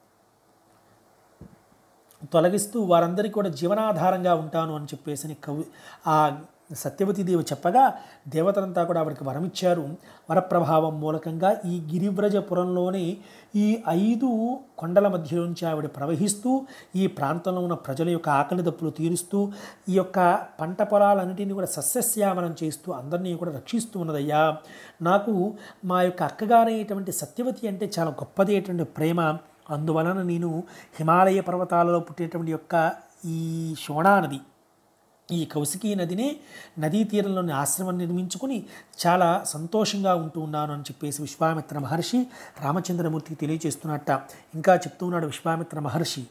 తొలగిస్తూ వారందరికీ కూడా జీవనాధారంగా ఉంటాను అని చెప్పేసి అని కవి ఆ సత్యవతీదేవి చెప్పగా దేవతలంతా కూడా ఆవిడకి వరమిచ్చారు వరప్రభావం మూలకంగా ఈ గిరివ్రజపురంలోని ఈ ఐదు కొండల మధ్యలోంచి ఆవిడ ప్రవహిస్తూ ఈ ప్రాంతంలో ఉన్న ప్రజల యొక్క ఆకలి దప్పులు తీరుస్తూ ఈ యొక్క పంట పొలాలన్నిటిని కూడా సస్యశ్యామలం చేస్తూ అందరినీ కూడా రక్షిస్తూ ఉన్నదయ్యా నాకు మా యొక్క అక్కగారైనటువంటి సత్యవతి అంటే చాలా గొప్పదైనటువంటి ప్రేమ అందువలన నేను హిమాలయ పర్వతాలలో పుట్టేటువంటి యొక్క ఈ శోణా నది ఈ కౌశికీ నదిని నదీ తీరంలోని ఆశ్రమం నిర్మించుకుని చాలా సంతోషంగా ఉంటూ ఉన్నాను అని చెప్పేసి విశ్వామిత్ర మహర్షి రామచంద్రమూర్తికి తెలియజేస్తున్నట్ట ఇంకా చెప్తూ ఉన్నాడు విశ్వామిత్ర మహర్షి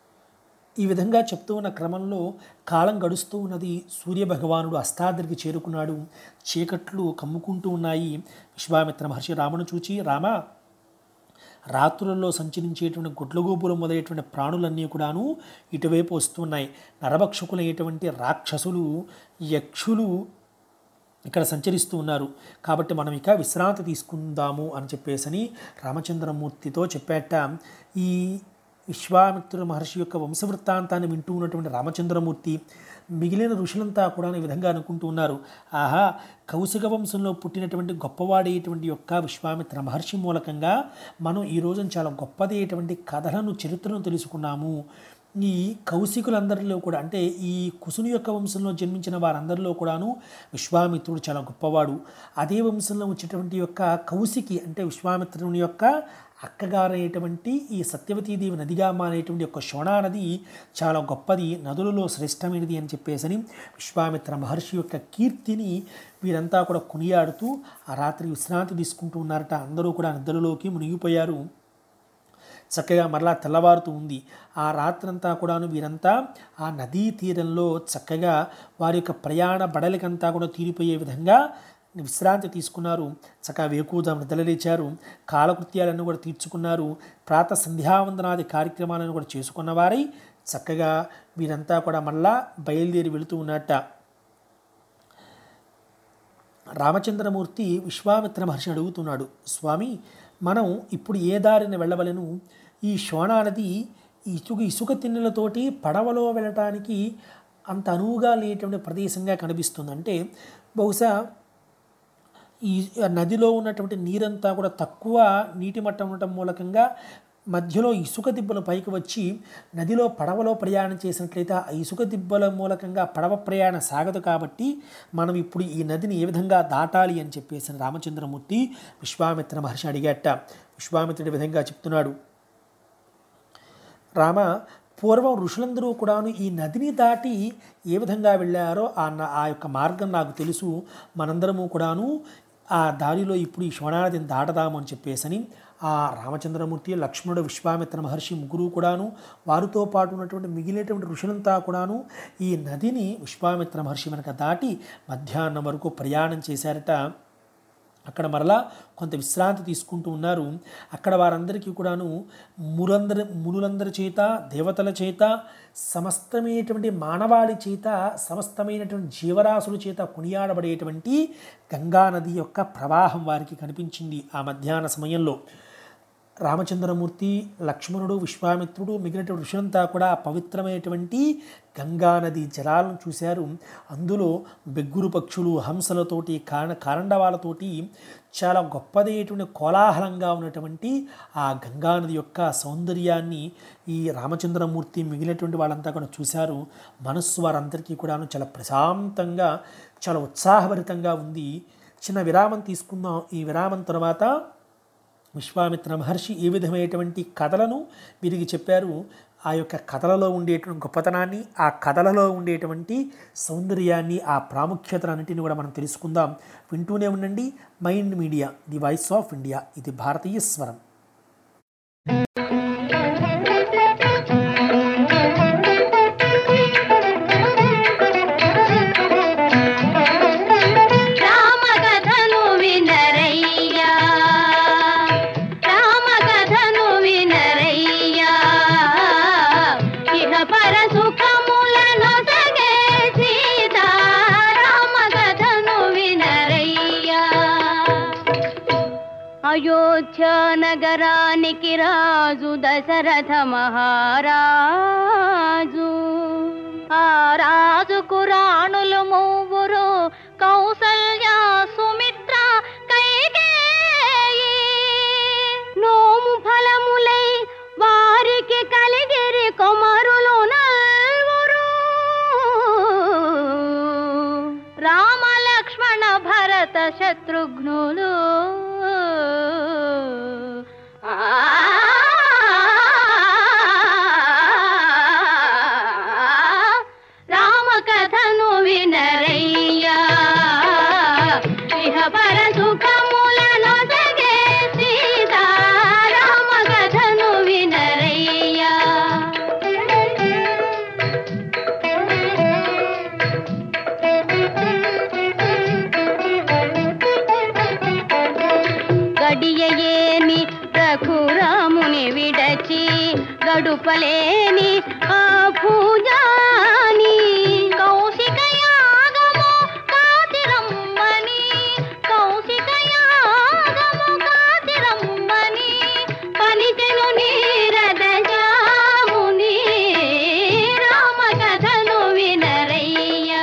ఈ విధంగా చెప్తూ ఉన్న క్రమంలో కాలం గడుస్తూ ఉన్నది సూర్యభగవానుడు అస్తాద్రికి చేరుకున్నాడు చీకట్లు కమ్ముకుంటూ ఉన్నాయి విశ్వామిత్ర మహర్షి రామును చూచి రామ రాత్రులలో సంచరించేటువంటి గుడ్లగోపులు మొదలైనటువంటి ప్రాణులన్నీ కూడాను ఇటువైపు వస్తున్నాయి నరభక్షకులైనటువంటి రాక్షసులు యక్షులు ఇక్కడ సంచరిస్తూ ఉన్నారు కాబట్టి మనం ఇక విశ్రాంతి తీసుకుందాము అని చెప్పేసని రామచంద్రమూర్తితో చెప్పాట ఈ విశ్వామిత్రుల మహర్షి యొక్క వంశవృత్తాంతాన్ని వింటూ ఉన్నటువంటి రామచంద్రమూర్తి మిగిలిన ఋషులంతా కూడా ఈ విధంగా అనుకుంటూ ఉన్నారు ఆహా కౌశిక వంశంలో పుట్టినటువంటి గొప్పవాడేటువంటి యొక్క విశ్వామిత్ర మహర్షి మూలకంగా మనం ఈ రోజున చాలా గొప్పదైనటువంటి కథలను చరిత్రను తెలుసుకున్నాము ఈ కౌశికులందరిలో కూడా అంటే ఈ కుసుని యొక్క వంశంలో జన్మించిన వారందరిలో కూడాను విశ్వామిత్రుడు చాలా గొప్పవాడు అదే వంశంలో వచ్చేటువంటి యొక్క కౌశికి అంటే విశ్వామిత్రుని యొక్క అక్కగారైనటువంటి ఈ సత్యవతీదేవి నదిగా మానేటువంటి యొక్క శోణా నది చాలా గొప్పది నదులలో శ్రేష్టమైనది అని చెప్పేసని విశ్వామిత్ర మహర్షి యొక్క కీర్తిని వీరంతా కూడా కొనియాడుతూ ఆ రాత్రి విశ్రాంతి తీసుకుంటూ ఉన్నారట అందరూ కూడా నిద్రలోకి మునిగిపోయారు చక్కగా మరలా తెల్లవారుతూ ఉంది ఆ రాత్రంతా కూడాను వీరంతా ఆ నదీ తీరంలో చక్కగా వారి యొక్క ప్రయాణ బడలికంతా కూడా తీరిపోయే విధంగా విశ్రాంతి తీసుకున్నారు చక్కగా వేకూజాము నిద్రలేచారు కాలకృత్యాలను కూడా తీర్చుకున్నారు ప్రాత సంధ్యావందనాది కార్యక్రమాలను కూడా చేసుకున్న వారై చక్కగా వీరంతా కూడా మళ్ళా బయలుదేరి వెళుతూ ఉన్నట్ట రామచంద్రమూర్తి విశ్వామిత్ర మహర్షి అడుగుతున్నాడు స్వామి మనం ఇప్పుడు ఏ దారిని వెళ్ళవలను ఈ శోణా నది ఇసుక ఇసుక తిన్నెలతోటి పడవలో వెళ్ళటానికి అంత అనువుగా లేనటువంటి ప్రదేశంగా కనిపిస్తుంది అంటే బహుశా ఈ నదిలో ఉన్నటువంటి నీరంతా కూడా తక్కువ నీటి మట్టం ఉండటం మూలకంగా మధ్యలో ఇసుక దిబ్బలు పైకి వచ్చి నదిలో పడవలో ప్రయాణం చేసినట్లయితే ఆ ఇసుక దిబ్బల మూలకంగా పడవ ప్రయాణం సాగదు కాబట్టి మనం ఇప్పుడు ఈ నదిని ఏ విధంగా దాటాలి అని చెప్పేసి రామచంద్రమూర్తి విశ్వామిత్ర మహర్షి అడిగట విశ్వామిత్రుడి విధంగా చెప్తున్నాడు రామ పూర్వం ఋషులందరూ కూడాను ఈ నదిని దాటి ఏ విధంగా వెళ్ళారో ఆ న- ఆ యొక్క మార్గం నాకు తెలుసు మనందరము కూడాను ఆ దారిలో ఇప్పుడు ఈ శివనానదిని దాటదాము అని చెప్పేసని ఆ రామచంద్రమూర్తి లక్ష్మణుడు విశ్వామిత్ర మహర్షి ముగ్గురు కూడాను వారితో పాటు ఉన్నటువంటి మిగిలినటువంటి ఋషులంతా కూడాను ఈ నదిని విశ్వామిత్ర మహర్షి వెనక దాటి మధ్యాహ్నం వరకు ప్రయాణం చేశారట అక్కడ మరలా కొంత విశ్రాంతి తీసుకుంటూ ఉన్నారు అక్కడ వారందరికీ కూడాను మురందరి మునులందరి చేత దేవతల చేత సమస్తమైనటువంటి మానవాళి చేత సమస్తమైనటువంటి జీవరాశుల చేత కొనియాడబడేటువంటి గంగానది యొక్క ప్రవాహం వారికి కనిపించింది ఆ మధ్యాహ్న సమయంలో రామచంద్రమూర్తి లక్ష్మణుడు విశ్వామిత్రుడు మిగిలిన ఋషులంతా కూడా ఆ పవిత్రమైనటువంటి గంగానది జలాలను చూశారు అందులో బెగ్గురు పక్షులు హంసలతోటి కారణ కారండవాలతోటి చాలా గొప్పదైనటువంటి కోలాహలంగా ఉన్నటువంటి ఆ గంగానది యొక్క సౌందర్యాన్ని ఈ రామచంద్రమూర్తి మిగిలినటువంటి వాళ్ళంతా కూడా చూశారు మనస్సు వారందరికీ కూడాను చాలా ప్రశాంతంగా చాలా ఉత్సాహభరితంగా ఉంది చిన్న విరామం తీసుకుందాం ఈ విరామం తర్వాత విశ్వామిత్ర మహర్షి ఏ విధమైనటువంటి కథలను వీరికి చెప్పారు ఆ యొక్క కథలలో ఉండేటువంటి గొప్పతనాన్ని ఆ కథలలో ఉండేటువంటి సౌందర్యాన్ని ఆ ప్రాముఖ్యతను అన్నింటినీ కూడా మనం తెలుసుకుందాం వింటూనే ఉండండి Mind Media the voice of India ఇది భారతీయ స్వరం రామకథను వినరయ్యా రామకథను వినరయ్యా ఇహ పర సుఖములను సగే సీతా రామకథను వినరయ్యా అయోధ్య నగరానికి రాజు దశరథ మహారాజు ఆ రాజుకు రాణులు మూవురు కౌసల్య సుమిత్ర కైకేయి నోము ఫలములై వారికి కలిగిరి కొమరులు నల్వురు రామ లక్ష్మణ భరత శత్రుఘ్నులు రామకథను వినరయ్యా ఇహ పర సుఖములను సగే సీతా రామకథను వినరయ్యా గడియయేమి రఘురాముని విడచి గడుపలేని ఆ పూజాని కౌశిక యాగము కాతిరమ్మని కౌశిక యాగము కాతిరమ్మని పలిచెను నీరద జాముని రామ కథను వినరయ్యా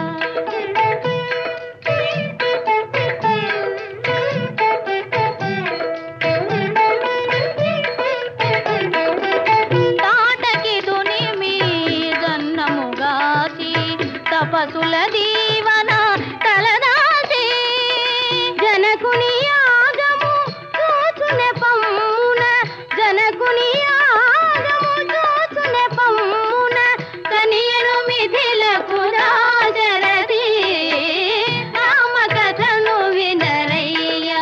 తాటకి దుని మీ గన్నముగాసి తపసుల దీవన తలదాసి జనకుని యాగము చూచునే పమ్మున జనకుని యాగము చూచునే పమ్మున కనియను మిథిలకు రాజరది రామ కథను వినరయ్యా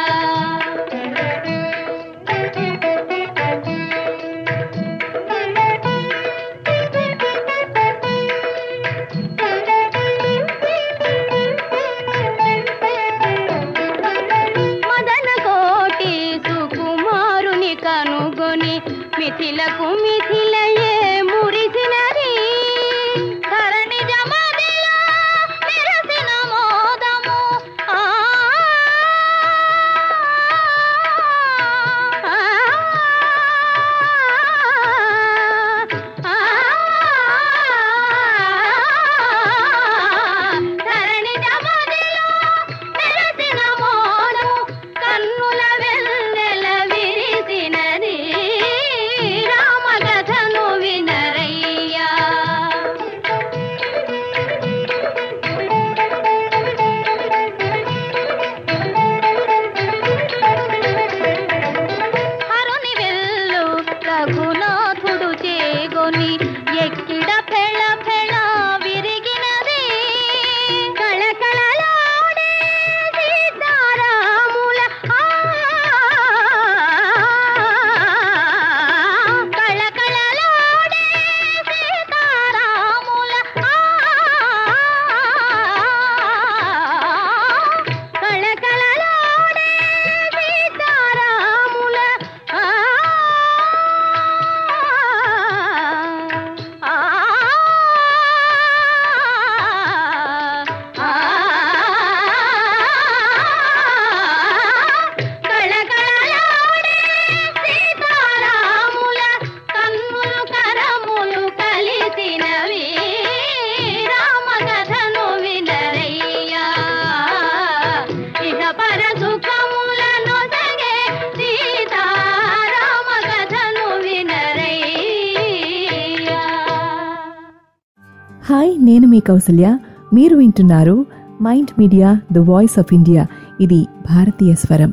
హాయ్ నేను మీ కౌసల్య మీరు వింటున్నారు Mind Media the voice of India ఇది భారతీయ స్వరం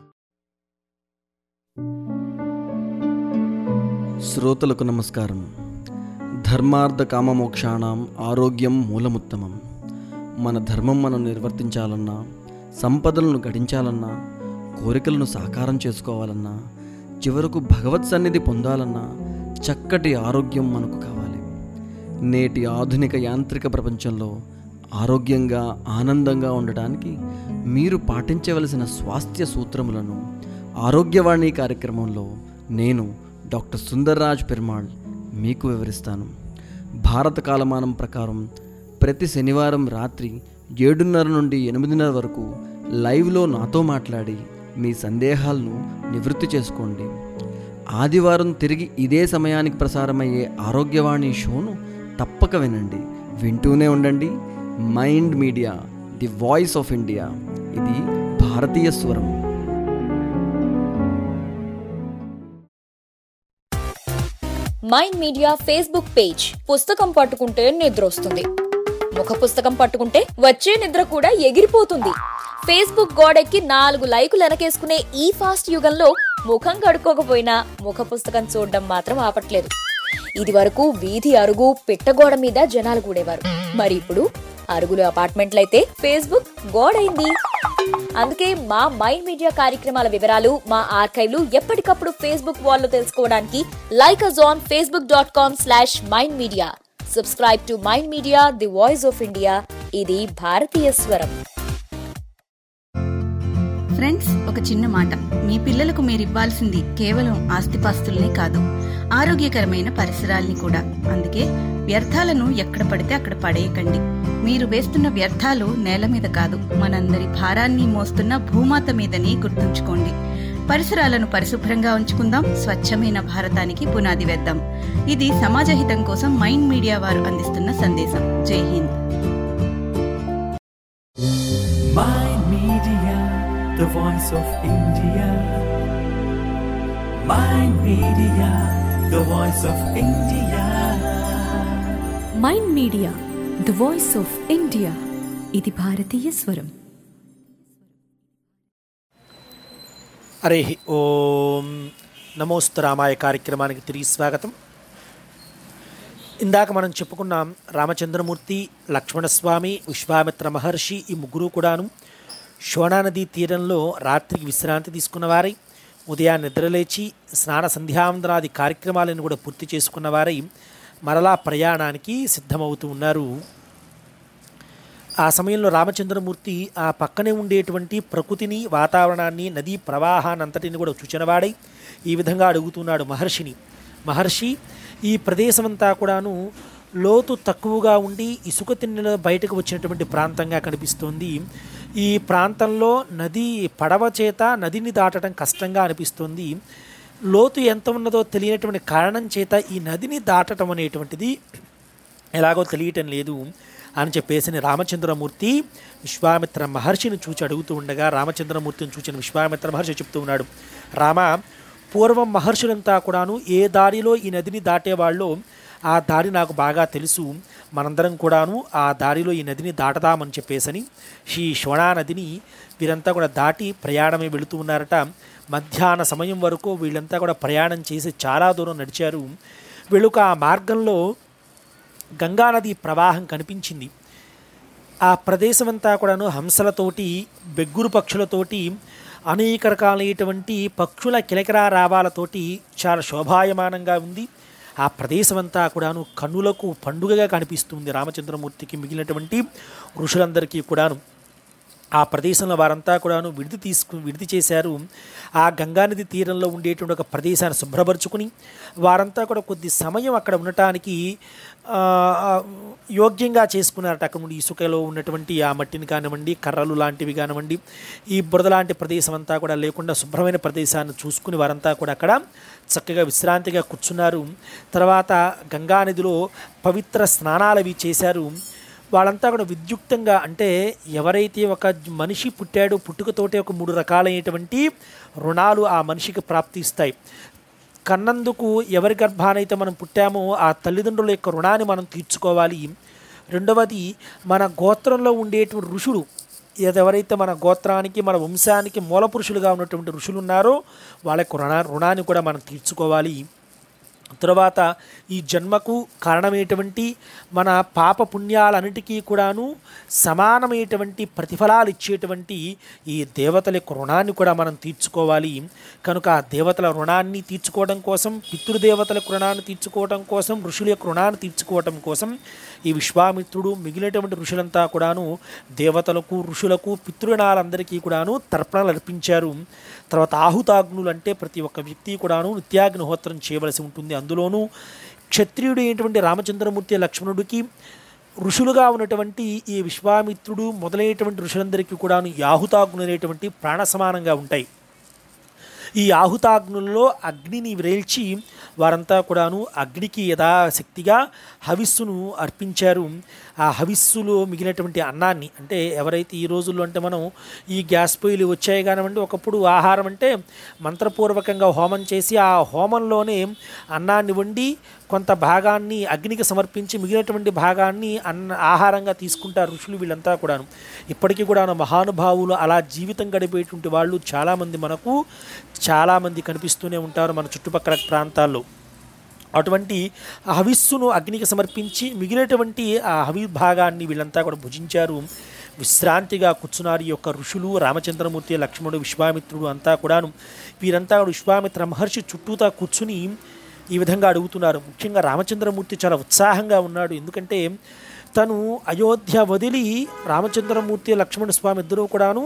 శ్రోతలకు నమస్కారం ధర్మార్థ కామమోక్షాణం ఆరోగ్యం మూలముత్తమం మన ధర్మం మనం నిర్వర్తించాలన్నా సంపదలను గడించాలన్నా కోరికలను సాకారం చేసుకోవాలన్నా చివరకు భగవత్ సన్నిధి పొందాలన్నా చక్కటి ఆరోగ్యం మనకు కావాలి నేటి ఆధునిక యాంత్రిక ప్రపంచంలో ఆరోగ్యంగా ఆనందంగా ఉండటానికి మీరు పాటించవలసిన స్వాస్థ్య సూత్రములను ఆరోగ్యవాణి కార్యక్రమంలో నేను డాక్టర్ సుందర్రాజ్ పెరుమాళ్ మీకు వివరిస్తాను భారత కాలమానం ప్రకారం ప్రతి శనివారం రాత్రి ఏడున్నర నుండి ఎనిమిదిన్నర వరకు లైవ్లో నాతో మాట్లాడి మీ సందేహాలను నివృత్తి చేసుకోండి ఆదివారం తిరిగి ఇదే సమయానికి ప్రసారమయ్యే ఆరోగ్యవాణి షోను తప్పక వినండి వింటూనే ఉండండి Mind Media the voice of India ఇది భారతీయ స్వరం మైండ్ మీడియా ఫేస్బుక్ పేజ్ పుస్తకం పట్టుకుంటే నిద్ర వస్తుంది ముఖ పుస్తకం పట్టుకుంటే వచ్చే నిద్ర కూడా ఎగిరిపోతుంది ఫేస్బుక్ గోడెక్కి నాలుగు లైకులు వెనకేసుకునే ఈ ఫాస్ట్ యుగంలో ముఖం కడుక్కోకపోయినా ముఖ పుస్తకం చూడడం మాత్రం ఆపట్లేదు ఇది వరకు వీధి అరుగు పిట్టగోడ మీద జనాలు కూడేవారు మరి ఇప్పుడు అరుగులు అపార్ట్మెంట్లయితే ఫేస్బుక్ గోడైంది అందుకే మా మైండ్ మీడియా కార్యక్రమాల వివరాలు మా ఆర్కైవ్లు ఎప్పటికప్పుడు ఫేస్బుక్ వాల్లో తెలుసుకోవడానికి like us on Facebook dot com slash Mind Media subscribe to Mind Media the voice of India ఇది భారతీయ స్వరం ఫ్రెండ్స్ ఒక చిన్న మాట మీ పిల్లలకు మీరు ఇవ్వాల్సింది కేవలం ఆస్తిపాస్తుల్నే కాదు ఆరోగ్యకరమైన పరిసరాల్ని కూడా అందుకే వ్యర్థాలను ఎక్కడ పడితే అక్కడ పడేయకండి మీరు వేస్తున్న వ్యర్థాలు నేల మీద కాదు మనందరి భారాన్ని మోస్తున్న భూమాత మీదని గుర్తుంచుకోండి పరిసరాలను పరిశుభ్రంగా ఉంచుకుందాం స్వచ్ఛమైన భారతానికి పునాది వేద్దాం ఇది సమాజహితం కోసం మైండ్ మీడియా వారు అందిస్తున్న సందేశం Jai Hind Mind Media, the voice of India. Mind Media, the voice of India. Mind Media the voice of India ఇది భారతీయ స్వరం హరి ఓం నమోస్తు రామాయ కార్యక్రమానికి తిరిగి స్వాగతం ఇందాక మనం చెప్పుకున్నాం రామచంద్రమూర్తి లక్ష్మణస్వామి విశ్వామిత్ర మహర్షి ఈ ముగ్గురు కూడాను శోణా నదీ తీరంలో రాత్రికి విశ్రాంతి తీసుకున్నవారై ఉదయాన్ని నిద్రలేచి స్నాన సంధ్యావందనాది కార్యక్రమాలను కూడా పూర్తి చేసుకున్నవారై మరలా ప్రయాణానికి సిద్ధమవుతూ ఉన్నారు ఆ సమయంలో రామచంద్రమూర్తి ఆ పక్కనే ఉండేటువంటి ప్రకృతిని వాతావరణాన్ని నదీ ప్రవాహాన్నంతటిని కూడా చూచినవాడై ఈ విధంగా అడుగుతున్నాడు మహర్షిని మహర్షి ఈ ప్రదేశమంతా కూడాను లోతు తక్కువగా ఉండి ఇసుక తిన్నెల బయటకు వచ్చినటువంటి ప్రాంతంగా కనిపిస్తోంది ఈ ప్రాంతంలో నది పడవ చేత నదిని దాటడం కష్టంగా అనిపిస్తోంది లోతు ఎంత ఉన్నదో తెలియనటువంటి కారణం చేత ఈ నదిని దాటడం అనేటువంటిది ఎలాగో తెలియటం లేదు అని చెప్పేసి రామచంద్రమూర్తి విశ్వామిత్ర మహర్షిని చూచి అడుగుతూ ఉండగా రామచంద్రమూర్తిని చూచిన విశ్వామిత్ర మహర్షి చెప్తూ ఉన్నాడు రామ పూర్వం మహర్షులంతా కూడాను ఏ దారిలో ఈ నదిని దాటేవాళ్ళో ఆ దారి నాకు బాగా తెలుసు మనందరం కూడాను ఆ దారిలో ఈ నదిని దాటదామని చెప్పేసని ఈ శోణా నదిని వీరంతా కూడా దాటి ప్రయాణమే వెళుతూ ఉన్నారట మధ్యాహ్న సమయం వరకు వీళ్ళంతా కూడా ప్రయాణం చేసి చాలా దూరం నడిచారు వీళ్ళకు ఆ మార్గంలో గంగానది ప్రవాహం కనిపించింది ఆ ప్రదేశమంతా కూడాను హంసలతోటి బెగ్గురు పక్షులతోటి అనేక రకాలైనటువంటి పక్షుల కిలకిరా రావాలతోటి చాలా శోభాయమానంగా ఉంది ఆ ప్రదేశమంతా కూడాను కన్నులకు పండుగగా కనిపిస్తుంది రామచంద్రమూర్తికి మిగిలినటువంటి ఋషులందరికీ కూడాను ఆ ప్రదేశంలో వారంతా కూడాను విడిది తీసుకు విడిది చేశారు ఆ గంగానది తీరంలో ఉండేటువంటి ఒక ప్రదేశాన్ని శుభ్రపరుచుకుని వారంతా కూడా కొద్ది సమయం అక్కడ ఉండటానికి ఆ, ఆ, యోగ్యంగా చేసుకున్నారట అక్కడ నుండి ఇసుకలో ఉన్నటువంటి ఆ మట్టిని కానివ్వండి కర్రలు లాంటివి కానివ్వండి ఈ బురద లాంటి ప్రదేశం అంతా కూడా లేకుండా శుభ్రమైన ప్రదేశాన్ని చూసుకుని వారంతా కూడా అక్కడ చక్కగా విశ్రాంతిగా కూర్చున్నారు తర్వాత గంగానదిలో పవిత్ర స్నానాలు అవి చేశారు వాళ్ళంతా కూడా విద్యుక్తంగా అంటే ఎవరైతే ఒక మనిషి పుట్టాడో పుట్టుకతోటే ఒక మూడు రకాలైనటువంటి రుణాలు ఆ మనిషికి ప్రాప్తిస్తాయి కన్నందుకు ఎవరి గర్భానైతే మనం పుట్టామో ఆ తల్లిదండ్రుల యొక్క రుణాన్ని మనం తీర్చుకోవాలి రెండవది మన గోత్రంలో ఉండేటువంటి ఋషులు ఎవరైతే మన గోత్రానికి మన వంశానికి మూల పురుషులుగా ఉన్నటువంటి ఋషులు ఉన్నారో వాళ్ళ యొక్క రుణ రుణాన్ని కూడా మనం తీర్చుకోవాలి తర్వాత ఈ జన్మకు కారణమైనటువంటి మన పాప పుణ్యాలన్నిటికీ కూడాను సమానమైనటువంటి ప్రతిఫలాలు ఇచ్చేటువంటి ఈ దేవతల యొక్క రుణాన్ని కూడా మనం తీర్చుకోవాలి కనుక ఆ దేవతల రుణాన్ని తీర్చుకోవడం కోసం పితృదేవతల యొక్క రుణాన్ని తీర్చుకోవడం కోసం ఋషుల యొక్క రుణాన్ని తీర్చుకోవడం కోసం ఈ విశ్వామిత్రుడు మిగిలినటువంటి ఋషులంతా కూడాను దేవతలకు ఋషులకు పితృణాలందరికీ కూడాను తర్పణలు అర్పించారు తర్వాత ఆహుతాగ్నులు అంటే ప్రతి ఒక్క వ్యక్తి కూడాను నిత్యాగ్నిహోత్రం చేయవలసి ఉంటుంది అందులోనూ క్షత్రియుడు అయినటువంటి రామచంద్రమూర్తి లక్ష్మణుడికి ఋషులుగా ఉన్నటువంటి ఈ విశ్వామిత్రుడు మొదలైనటువంటి ఋషులందరికీ కూడాను ఈ ఆహుతాగ్నులు అనేటువంటి ప్రాణ సమానంగా ఉంటాయి ఈ ఆహుతాగ్నుల్లో అగ్నిని వ్రేల్చి వారంతా కూడాను అగ్నికి యథాశక్తిగా హవిస్సును అర్పించారు ఆ హవిస్సులో మిగిలినటువంటి అన్నాన్ని అంటే ఎవరైతే ఈ రోజుల్లో అంటే మనం ఈ గ్యాస్ పొయ్యిలు వచ్చాయి కానివ్వండి ఒకప్పుడు ఆహారం అంటే మంత్రపూర్వకంగా హోమం చేసి ఆ హోమంలోనే అన్నాన్ని వండి కొంత భాగాన్ని అగ్నికి సమర్పించి మిగిలినటువంటి భాగాన్ని అన్న ఆహారంగా తీసుకుంటారు ఋషులు వీళ్ళంతా కూడాను ఇప్పటికీ కూడా మహానుభావులు అలా జీవితం గడిపేటువంటి వాళ్ళు చాలామంది మనకు చాలామంది కనిపిస్తూనే ఉంటారు మన చుట్టుపక్కల ప్రాంతాల్లో అటువంటి ఆ హవిస్సును అగ్నికి సమర్పించి మిగిలినటువంటి ఆ హవి భాగాన్ని వీళ్ళంతా కూడా భుజించారు విశ్రాంతిగా కూర్చున్నారు ఈ యొక్క ఋషులు రామచంద్రమూర్తి లక్ష్మణుడు విశ్వామిత్రుడు అంతా కూడాను వీరంతా కూడా విశ్వామిత్ర మహర్షి చుట్టూతా కూర్చుని ఈ విధంగా అడుగుతున్నారు ముఖ్యంగా రామచంద్రమూర్తి చాలా ఉత్సాహంగా ఉన్నాడు ఎందుకంటే తను అయోధ్య వదిలి రామచంద్రమూర్తి లక్ష్మణ స్వామి ఇద్దరూ కూడాను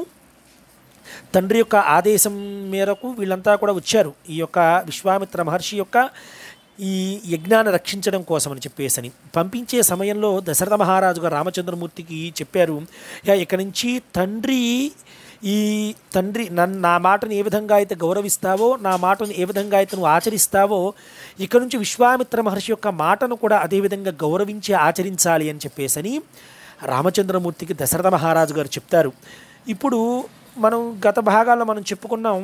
తండ్రి యొక్క ఆదేశం మేరకు వీళ్ళంతా కూడా వచ్చారు ఈ యొక్క విశ్వామిత్ర మహర్షి యొక్క ఈ యజ్ఞాన్ని రక్షించడం కోసం అని చెప్పేసని పంపించే సమయంలో దశరథ మహారాజు గారు రామచంద్రమూర్తికి చెప్పారు "యా, ఇక నుంచి తండ్రి ఈ తండ్రి నన్ను నా మాటను ఏ విధంగా అయితే గౌరవిస్తావో నా మాటను ఏ విధంగా అయితే నువ్వు ఆచరిస్తావో ఇక నుంచి విశ్వామిత్ర మహర్షి యొక్క మాటను కూడా అదే విధంగా గౌరవించి ఆచరించాలి అని చెప్పేసని రామచంద్రమూర్తికి దశరథ మహారాజు గారు చెప్తారు ఇప్పుడు మనం గత భాగాల్లో మనం చెప్పుకున్నాం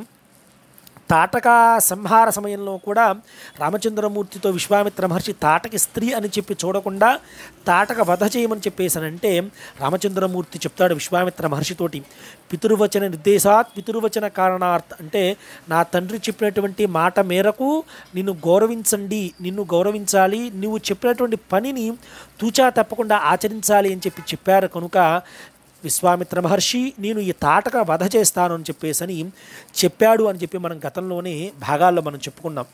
తాటక సంహార సమయంలో కూడా రామచంద్రమూర్తితో విశ్వామిత్ర మహర్షి తాటకి స్త్రీ అని చెప్పి చూడకుండా తాటక వధ చేయమని చెప్పేసానంటే రామచంద్రమూర్తి చెప్తాడు విశ్వామిత్ర మహర్షితోటి పితృవచన నిర్దేశాత్ పితృవచన కారణార్థ అంటే నా తండ్రి చెప్పినటువంటి మాట మేరకు నిన్ను గౌరవించండి నిన్ను గౌరవించాలి నువ్వు చెప్పినటువంటి పనిని తూచా తప్పకుండా ఆచరించాలి అని చెప్పి చెప్పారు కనుక విశ్వామిత్ర మహర్షి నేను ఈ తాటక వధ చేస్తాను అని చెప్పేసని చెప్పాడు అని చెప్పి మనం గతంలోనే భాగాల్లో మనం చెప్పుకున్నాం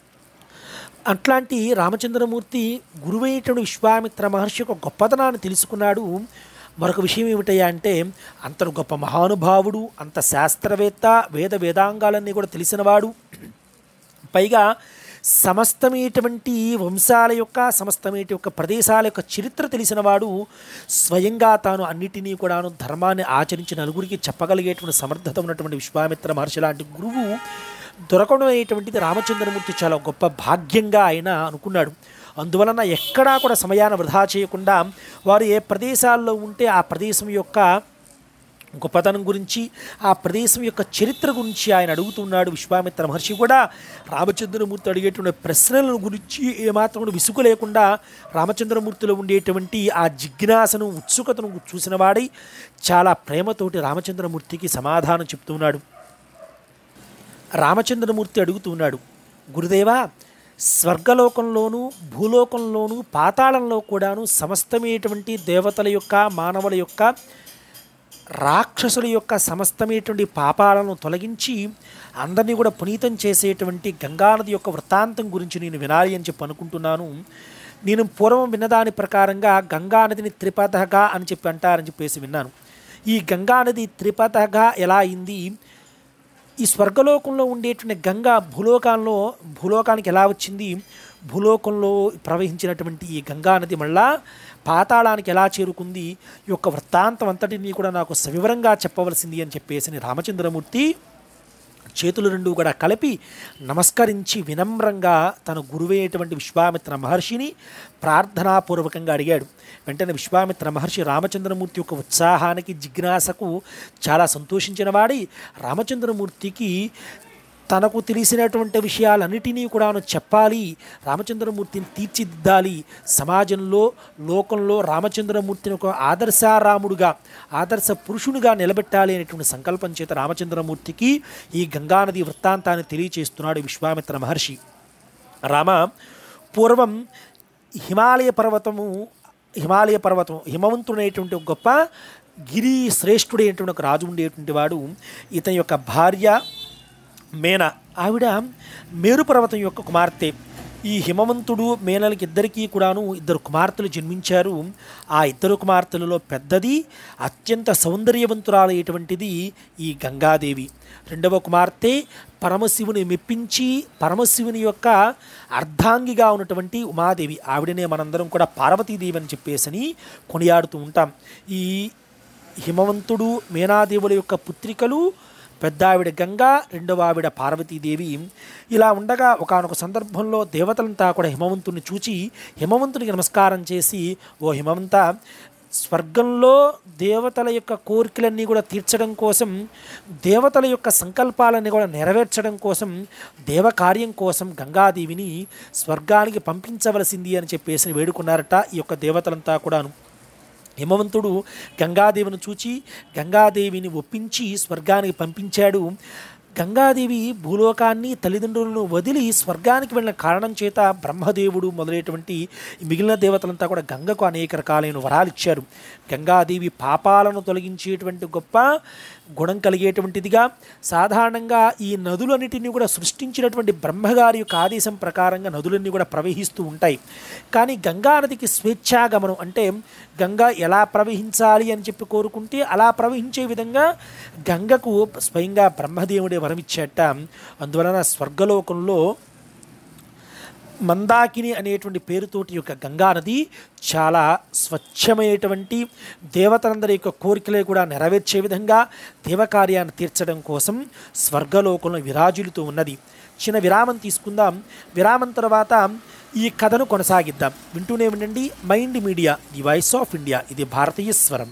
అట్లాంటి రామచంద్రమూర్తి గురువైనటువంటి విశ్వామిత్ర మహర్షి యొక్క గొప్పతనాన్ని తెలుసుకున్నాడు మరొక విషయం ఏమిటయ్యా అంటే అంతటి గొప్ప మహానుభావుడు అంత శాస్త్రవేత్త వేద వేదాంగాలన్నీ కూడా తెలిసినవాడు పైగా సమస్తమైనటువంటి వంశాల యొక్క సమస్తమైనటువంటి యొక్క ప్రదేశాల యొక్క చరిత్ర తెలిసినవాడు స్వయంగా తాను అన్నిటినీ కూడాను ధర్మాన్ని ఆచరించి నలుగురికి చెప్పగలిగేటువంటి సమర్థత ఉన్నటువంటి విశ్వామిత్ర మహర్షి లాంటి గురువు దొరకడం అనేటువంటిది రామచంద్రమూర్తి చాలా గొప్ప భాగ్యంగా ఆయన అనుకున్నాడు అందువలన ఎక్కడా కూడా సమయాన్ని వృధా చేయకుండా వారు ఏ ప్రదేశాల్లో ఉంటే ఆ ప్రదేశం యొక్క గొప్పతనం గురించి ఆ ప్రదేశం యొక్క చరిత్ర గురించి ఆయన అడుగుతున్నాడు విశ్వామిత్ర మహర్షి కూడా రామచంద్రమూర్తి అడిగేటువంటి ప్రశ్నల గురించి ఏమాత్రం కూడా విసుగు లేకుండా రామచంద్రమూర్తిలో ఉండేటువంటి ఆ జిజ్ఞాసను ఉత్సుకతను చూసిన వాడై చాలా ప్రేమతోటి రామచంద్రమూర్తికి సమాధానం చెప్తున్నాడు రామచంద్రమూర్తి అడుగుతున్నాడు గురుదేవా స్వర్గలోకంలోనూ భూలోకంలోనూ పాతాళంలో కూడాను సమస్తమైనటువంటి దేవతల యొక్క మానవుల యొక్క రాక్షసుల యొక్క సమస్తమైనటువంటి పాపాలను తొలగించి అందరినీ కూడా పునీతం చేసేటువంటి గంగానది యొక్క వృత్తాంతం గురించి నేను వినాలి అని చెప్పి అనుకుంటున్నాను నేను పూర్వం విన్నదాని ప్రకారంగా గంగానదిని త్రిపథగా అని చెప్పి అంటారని చెప్పేసి విన్నాను ఈ గంగానది త్రిపథగా ఎలా అయింది ఈ స్వర్గలోకంలో ఉండేటువంటి గంగ భూలోకంలో భూలోకానికి ఎలా వచ్చింది భూలోకంలో ప్రవహించినటువంటి ఈ గంగా నది మళ్ళా పాతాళానికి ఎలా చేరుకుంది ఈ యొక్క వృత్తాంతం అంతటినీ కూడా నాకు సవివరంగా చెప్పవలసింది అని చెప్పేసి రామచంద్రమూర్తి చేతులు రెండు కూడా కలిపి నమస్కరించి వినమ్రంగా తన గురువైనటువంటి విశ్వామిత్ర మహర్షిని ప్రార్థనాపూర్వకంగా అడిగాడు వెంటనే విశ్వామిత్ర మహర్షి రామచంద్రమూర్తి యొక్క ఉత్సాహానికి జిజ్ఞాసకు చాలా సంతోషించిన వాడి రామచంద్రమూర్తికి తనకు తెలిసినటువంటి విషయాలన్నిటినీ కూడాను చెప్పాలి రామచంద్రమూర్తిని తీర్చిదిద్దాలి సమాజంలో లోకంలో రామచంద్రమూర్తిని ఒక ఆదర్శారాముడుగా ఆదర్శ పురుషునిగా నిలబెట్టాలి అనేటువంటి సంకల్పం చేత రామచంద్రమూర్తికి ఈ గంగానది వృత్తాంతాన్ని తెలియచేస్తున్నాడు విశ్వామిత్ర మహర్షి రామ పూర్వం హిమాలయ పర్వతము హిమాలయ పర్వతం హిమవంతుడైనటువంటి ఒక గొప్ప గిరి శ్రేష్ఠుడైనటువంటి ఒక రాజు ఉండేటువంటి వాడు ఇతని యొక్క భార్య మేన ఆవిడ మేరు పర్వతం యొక్క కుమార్తె ఈ హిమవంతుడు మేనలకి ఇద్దరికీ కూడాను ఇద్దరు కుమార్తెలు జన్మించారు ఆ ఇద్దరు కుమార్తెలలో పెద్దది అత్యంత సౌందర్యవంతురాలైనటువంటిది ఈ గంగాదేవి రెండవ కుమార్తె పరమశివుని మెప్పించి పరమశివుని యొక్క అర్ధాంగిగా ఉన్నటువంటి ఉమాదేవి ఆవిడనే మనందరం కూడా పార్వతీదేవి అని చెప్పేసని కొనియాడుతూ ఉంటాం ఈ హిమవంతుడు మేనాదేవుల యొక్క పుత్రికలు పెద్ద ఆవిడ గంగా రెండవ ఆవిడ పార్వతీదేవి ఇలా ఉండగా ఒకానొక సందర్భంలో దేవతలంతా కూడా హిమవంతుని చూచి హిమవంతునికి నమస్కారం చేసి ఓ హిమవంత స్వర్గంలో దేవతల యొక్క కోరికలన్నీ కూడా తీర్చడం కోసం దేవతల యొక్క సంకల్పాలన్నీ కూడా నెరవేర్చడం కోసం దేవకార్యం కోసం గంగాదేవిని స్వర్గానికి పంపించవలసింది అని చెప్పేసి వేడుకున్నారట ఈ యొక్క దేవతలంతా కూడాను హిమవంతుడు గంగాదేవిని చూచి గంగాదేవిని ఒప్పించి స్వర్గానికి పంపించాడు గంగాదేవి భూలోకాన్ని తల్లిదండ్రులను వదిలి స్వర్గానికి వెళ్ళిన కారణం చేత బ్రహ్మదేవుడు మొదలైనటువంటి మిగిలిన దేవతలంతా కూడా గంగకు అనేక రకాలైన వరాలు ఇచ్చారు గంగాదేవి పాపాలను తొలగించేటువంటి గొప్ప గుణం కలిగేటువంటిదిగా సాధారణంగా ఈ నదులన్నిటినీ కూడా సృష్టించినటువంటి బ్రహ్మగారి యొక్క ఆదేశం ప్రకారంగా నదులన్నీ కూడా ప్రవహిస్తూ ఉంటాయి కానీ గంగా నదికి స్వేచ్ఛాగమనం అంటే గంగా ఎలా ప్రవహించాలి అని చెప్పి కోరుకుంటే అలా ప్రవహించే విధంగా గంగకు స్వయంగా బ్రహ్మదేవుడే వరమిచ్చేట అందువలన స్వర్గలోకంలో మందాకిని అనేటువంటి పేరుతోటి యొక్క గంగా నది చాలా స్వచ్ఛమైనటువంటి దేవతలందరి యొక్క కోరికలే కూడా నెరవేర్చే విధంగా దేవకార్యాన్ని తీర్చడం కోసం స్వర్గలోకంలో విరాజులుతూ ఉన్నది చిన్న విరామం తీసుకుందాం విరామం తర్వాత ఈ కథను కొనసాగిద్దాం వింటూనే ఉండండి Mind Media the voice of India ఇది భారతీయ స్వరం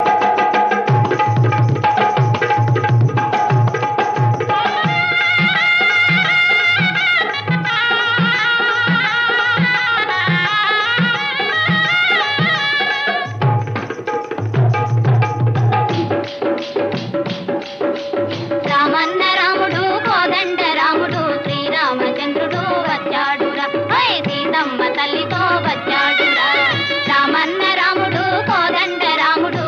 రామన్న రాముడు కోదండ రాముడు శ్రీరామచంద్రుడు వచ్చాడురా హై సీతమ్మ తల్లితో వచ్చాడురా రామన్న రాముడు కోదండ రాముడు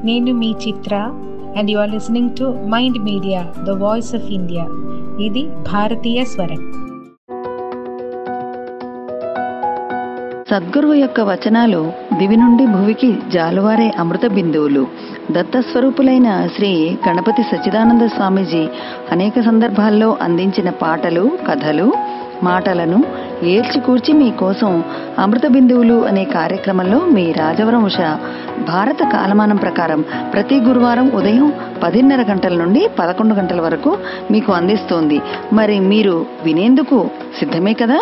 నేను మీ Chitra and you are listening to Mind Media the voice of India ఇది భారతీయ స్వరం సద్గురువు యొక్క వచనాలు దివి నుండి భువికి జాలువారే అమృత బిందువులు దత్తస్వరూపులైన శ్రీ గణపతి సచ్చిదానంద స్వామీజీ అనేక సందర్భాల్లో అందించిన పాటలు కథలు మాటలను ఏల్చికూర్చి మీకోసం అమృత బిందువులు అనే కార్యక్రమంలో మీ రాజవరం ఉష భారత కాలమానం ప్రకారం ప్రతి గురువారం ఉదయం పదిన్నర గంటల నుండి పదకొండు గంటల వరకు మీకు అందిస్తోంది మరి మీరు వినేందుకు సిద్ధమే కదా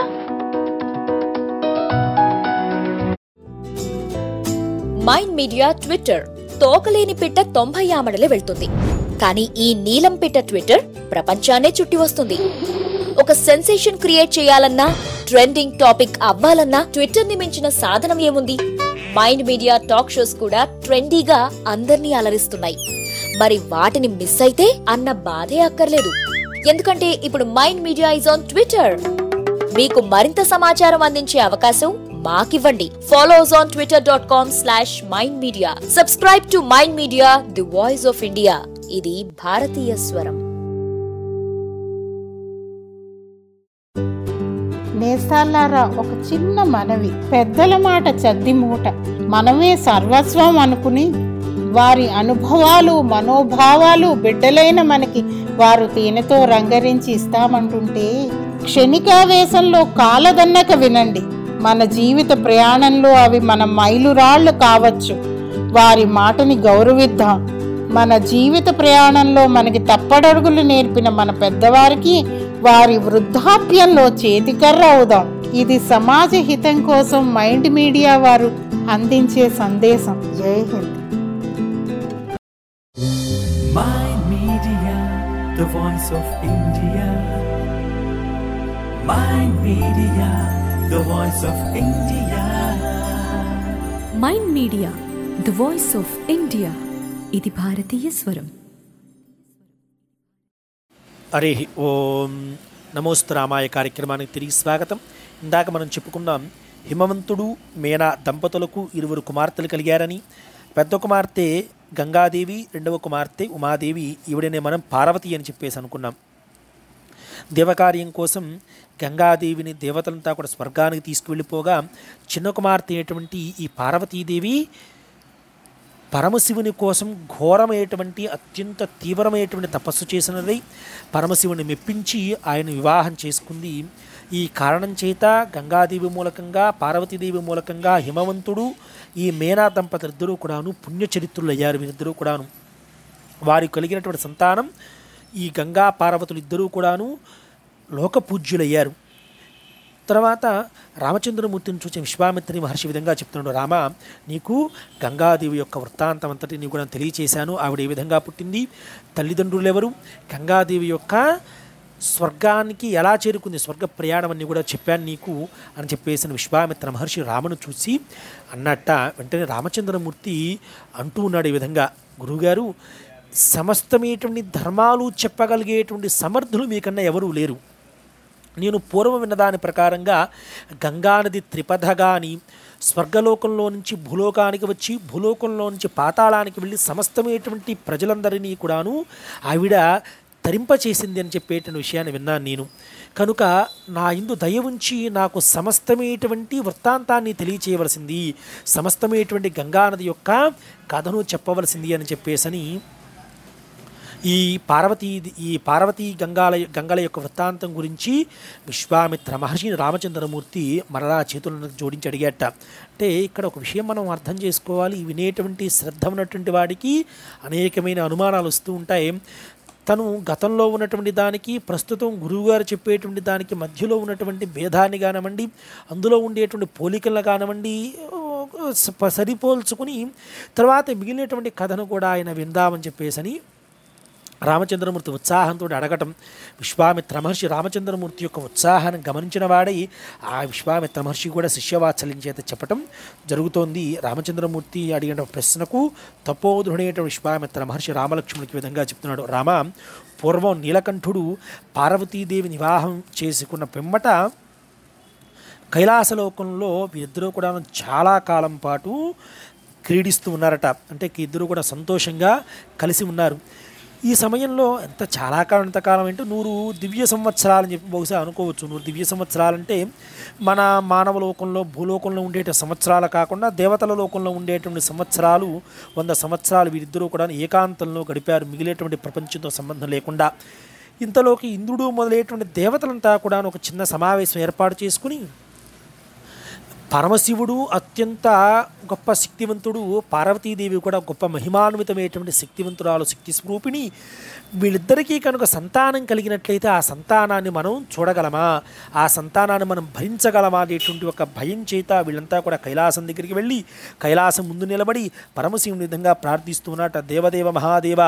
మైండ్ మీడియా ట్విట్టర్ తోకలేని పిట్ట తొంభై ఆమడలే వెళ్తుంది కానీ ఈ నీలం పిట్ట ట్విట్టర్ ప్రపంచాన్నే చుట్టి వస్తుంది ఒక సెన్సేషన్ క్రియేట్ చేయాలన్నా ట్రెండింగ్ టాపిక్ అవ్వాలన్నా ట్విట్టర్ ని మించిన సాధనం ఏముంది మైండ్ మీడియా టాక్ షోస్ కూడా ట్రెండీగా అందర్నీ అలరిస్తున్నాయి మరి వాటిని మిస్ అయితే అన్న బాధే అక్కర్లేదు ఎందుకంటే ఇప్పుడు Mind Media is on Twitter మీకు మరింత సమాచారం అందించే అవకాశం మాకివ్వండి follow us on Twitter dot com slash Mind Media subscribe to Mind Media the voice of India ఇది భారతీయ స్వరం నేస్తాలారా ఒక చిన్న మనవి పెద్దల మాట చద్ది మూట మనమే సర్వస్వం అనుకుని వారి అనుభవాలు మనోభావాలు బిడ్డలైన మనకి వారు తేనెతో రంగరించి ఇస్తామంటుంటే క్షణికావేశంలో కాలదన్నక వినండి మన జీవిత ప్రయాణంలో అవి మన మైలురాళ్లు కావచ్చు వారి మాటని గౌరవిద్దాం మన జీవిత ప్రయాణంలో మనకి తప్పడడుగులు నేర్పిన మన పెద్దవారికి వారి వృద్ధాప్యంలో చేతికర్ర అవుదాం ఇది సమాజ హితం కోసం మైండ్ మీడియా వారు అందించే సందేశం Jai Hind Mind Media, the voice of India. Mind Media, the voice of India. Mind Media the voice of India ఇది భారతీయ స్వరం హరి ఓం నమోస్తు రామాయ కార్యక్రమానికి తిరిగి స్వాగతం ఇందాక మనం చెప్పుకున్నాం హిమవంతుడు మేనా దంపతులకు ఇరువురు కుమార్తెలు కలిగారని పెద్ద కుమార్తె గంగాదేవి రెండవ కుమార్తె ఉమాదేవి ఈవిడనే మనం పార్వతి అని చెప్పేసి అనుకున్నాం దేవకార్యం కోసం గంగాదేవిని దేవతలంతా కూడా స్వర్గానికి తీసుకువెళ్ళిపోగా చిన్న కుమార్తె అయినటువంటి ఈ పార్వతీదేవి పరమశివుని కోసం ఘోరమైనటువంటి అత్యంత తీవ్రమైనటువంటి తపస్సు చేసినది పరమశివుని మెప్పించి ఆయన వివాహం చేసుకుంది ఈ కారణం చేత గంగాదేవి మూలకంగా పార్వతీదేవి మూలకంగా హిమవంతుడు ఈ మేనా దంపతులిద్దరూ కూడాను పుణ్యచరిత్రులు అయ్యారు వీరిద్దరూ కూడాను వారి కలిగినటువంటి సంతానం ఈ గంగా పార్వతులు ఇద్దరూ కూడాను లోకపూజ్యులయ్యారు తర్వాత రామచంద్రమూర్తిని చూసి విశ్వామిత్రి మహర్షి విధంగా చెప్తున్నాడు రామ నీకు గంగాదేవి యొక్క వృత్తాంతం అంతటి నీకు కూడా తెలియచేశాను ఆవిడ ఏ విధంగా పుట్టింది తల్లిదండ్రులు ఎవరు గంగాదేవి యొక్క స్వర్గానికి ఎలా చేరుకుంది స్వర్గ ప్రయాణం అని కూడా చెప్పాను నీకు అని చెప్పేసిన విశ్వామిత్ర మహర్షి రామును చూసి అన్నట్ట వెంటనే రామచంద్రమూర్తి అంటూ ఉన్నాడు ఈ విధంగా గురువుగారు సమస్తమైనటువంటి ధర్మాలు చెప్పగలిగేటువంటి సమర్థులు మీకన్నా ఎవరూ లేరు నేను పూర్వం విన్నదాని ప్రకారంగా గంగానది త్రిపథగా అని స్వర్గలోకంలో నుంచి భూలోకానికి వచ్చి భూలోకంలో నుంచి పాతాళానికి వెళ్ళి సమస్తమైనటువంటి ప్రజలందరినీ కూడాను ఆవిడ తరింపచేసింది అని చెప్పేటువంటి విషయాన్ని విన్నాను నేను కనుక నా ఇందు దయ ఉంచి నాకు సమస్తమైనటువంటి వృత్తాంతాన్ని తెలియచేయవలసింది సమస్తమైనటువంటి గంగానది యొక్క కథను చెప్పవలసింది అని చెప్పేసని ఈ పార్వతీ ఈ పార్వతీ గంగాల గంగల యొక్క వృత్తాంతం గురించి విశ్వామిత్ర మహర్షి రామచంద్రమూర్తి మరలా చేతులను జోడించి అడిగేట అంటే ఇక్కడ ఒక విషయం మనం అర్థం చేసుకోవాలి వినేటువంటి శ్రద్ధ ఉన్నటువంటి వాడికి అనేకమైన అనుమానాలు వస్తూ ఉంటాయి తను గతంలో ఉన్నటువంటి దానికి ప్రస్తుతం గురువుగారు చెప్పేటువంటి దానికి మధ్యలో ఉన్నటువంటి భేదాన్ని కానివ్వండి అందులో ఉండేటువంటి పోలికలను కానివ్వండి స- సరిపోల్చుకుని తర్వాత మిగిలినటువంటి కథను కూడా ఆయన విందామని చెప్పేసని రామచంద్రమూర్తి ఉత్సాహంతో అడగటం విశ్వామిత్ర మహర్షి రామచంద్రమూర్తి యొక్క ఉత్సాహాన్ని గమనించిన వాడై ఆ విశ్వామిత్ర మహర్షి కూడా శిష్యవాత్సల్యం చేత చెప్పటం జరుగుతోంది రామచంద్రమూర్తి అడిగిన ప్రశ్నకు తపోధుడైన విశ్వామిత్ర మహర్షి రామలక్ష్మణునికి విధంగా చెప్తున్నాడు రామ పూర్వం నీలకంఠుడు పార్వతీదేవి వివాహం చేసుకున్న పిమ్మట కైలాసలోకంలో వీరిద్దరూ కూడా చాలా కాలం పాటు క్రీడిస్తూ ఉన్నారట అంటే ఇద్దరు కూడా సంతోషంగా కలిసి ఉన్నారు ఈ సమయంలో ఎంత చాలా కాలం ఎంతకాలం అంటే నూరు దివ్య సంవత్సరాలని చెప్పి బహుశా అనుకోవచ్చు నూరు దివ్య సంవత్సరాలంటే మన మానవ లోకంలో భూలోకంలో ఉండేట సంవత్సరాలు కాకుండా దేవతల లోకంలో ఉండేటువంటి సంవత్సరాలు వంద సంవత్సరాలు వీరిద్దరూ కూడా ఏకాంతంలో గడిపారు మిగిలేటువంటి ప్రపంచంతో సంబంధం లేకుండా ఇంతలోకి ఇంద్రుడు మొదలైనటువంటి దేవతలంతా కూడా ఒక చిన్న సమావేశం ఏర్పాటు చేసుకుని పరమశివుడు అత్యంత గొప్ప శక్తివంతుడు పార్వతీదేవి కూడా గొప్ప మహిమాన్వితమైనటువంటి శక్తివంతురాలు శక్తి స్వరూపిణి వీళ్ళిద్దరికీ కనుక సంతానం కలిగినట్లయితే ఆ సంతానాన్ని మనం చూడగలమా ఆ సంతానాన్ని మనం భరించగలమా అనేటువంటి ఒక భయం చేత వీళ్ళంతా కూడా కైలాసం దగ్గరికి వెళ్ళి కైలాసం ముందు నిలబడి పరమశివుని విధంగా ప్రార్థిస్తున్నట దేవదేవ మహాదేవ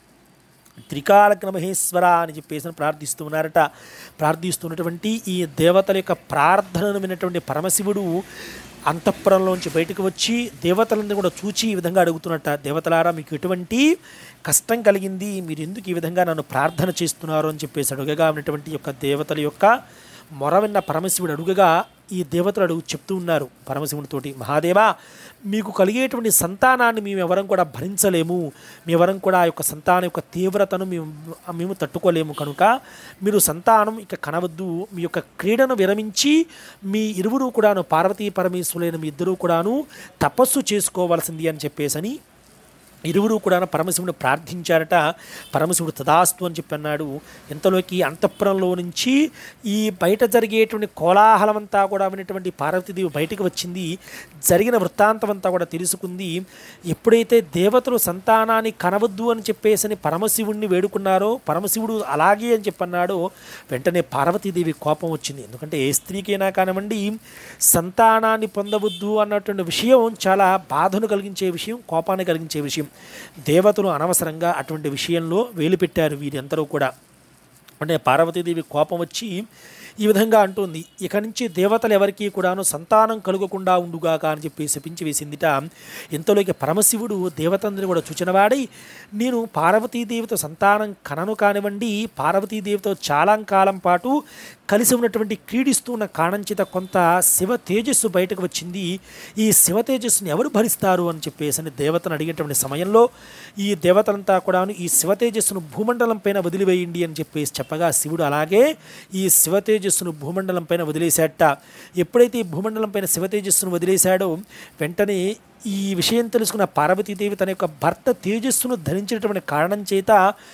త్రికాలగ్న మహేశ్వర అని చెప్పేసి ప్రార్థిస్తూ ఉన్నారట ప్రార్థిస్తున్నటువంటి ఈ దేవతల యొక్క ప్రార్థనను విన్నటువంటి పరమశివుడు అంతఃపురంలోంచి బయటకు వచ్చి దేవతలందరూ కూడా చూచి ఈ విధంగా అడుగుతున్నట్ట దేవతలారా మీకు ఎటువంటి కష్టం కలిగింది మీరు ఎందుకు ఈ విధంగా నన్ను ప్రార్థన చేస్తున్నారు అని చెప్పేసి అడుగగా ఉన్నటువంటి యొక్క దేవతల యొక్క మొర విన్న పరమశివుడు అడుగగా ఈ దేవతలు అడుగు చెప్తూ ఉన్నారు పరమశివునితోటి మహాదేవా మీకు కలిగేటువంటి సంతానాన్ని మేము ఎవరం కూడా భరించలేము మేవరం కూడా ఆ యొక్క సంతానం యొక్క తీవ్రతను మేము మేము తట్టుకోలేము కనుక మీరు సంతానం ఇక కనవద్దు మీ యొక్క క్రీడను విరమించి మీ ఇరువురు కూడాను పార్వతీ పరమేశ్వరులైన మీ ఇద్దరూ కూడాను తపస్సు చేసుకోవాల్సింది అని చెప్పేసని ఇరువురు కూడా పరమశివుని ప్రార్థించారట పరమశివుడు తదాస్తు అని చెప్పి అన్నాడు ఎంతలోకి అంతఃపురంలో నుంచి ఈ బయట జరిగేటువంటి కోలాహలం అంతా కూడా వినటువంటి పార్వతీదేవి బయటికి వచ్చింది జరిగిన వృత్తాంతం అంతా కూడా తెలుసుకుంది ఎప్పుడైతే దేవతలు సంతానాన్ని కనవద్దు అని చెప్పేసి పరమశివుణ్ణి వేడుకున్నారో పరమశివుడు అలాగే అని చెప్పన్నాడో వెంటనే పార్వతీదేవి కోపం వచ్చింది ఎందుకంటే ఏ స్త్రీకైనా కానివ్వండి సంతానాన్ని పొందవద్దు అన్నటువంటి విషయం చాలా బాధను కలిగించే విషయం కోపాన్ని కలిగించే విషయం దేవతలు అనవసరంగా అటువంటి విషయంలో వేలుపెట్టారు వీరందరూ కూడా అంటే పార్వతీదేవి కోపం వచ్చి ఈ విధంగా అంటుంది ఇక నుంచి దేవతలు ఎవరికీ కూడాను సంతానం కలుగకుండా ఉండుగాక అని చెప్పి శపించి వేసిందిట ఇంతలోకి పరమశివుడు దేవతందరిని కూడా చూచినవాడై నేను పార్వతీదేవితో సంతానం కనను కానివ్వండి పార్వతీదేవితో చాలా కాలం పాటు కలిసి ఉన్నటువంటి క్రీడిస్తున్న కారణం చేత కొంత శివ తేజస్సు బయటకు వచ్చింది ఈ శివ తేజస్సుని ఎవరు భరిస్తారు అని చెప్పేసి అని దేవతను అడిగేటువంటి సమయంలో ఈ దేవతలంతా కూడా ఈ శివ తేజస్సును భూమండలం పైన వదిలివేయండి అని చెప్పేసి చెప్పగా శివుడు అలాగే ఈ శివ తేజస్సును భూమండలం పైన వదిలేశాట ఎప్పుడైతే ఈ భూమండలం పైన శివ తేజస్సును వదిలేశాడో వెంటనే ఈ విషయం తెలుసుకున్న పార్వతీదేవి తన యొక్క భర్త తేజస్సును ధరించినటువంటి కారణం చేత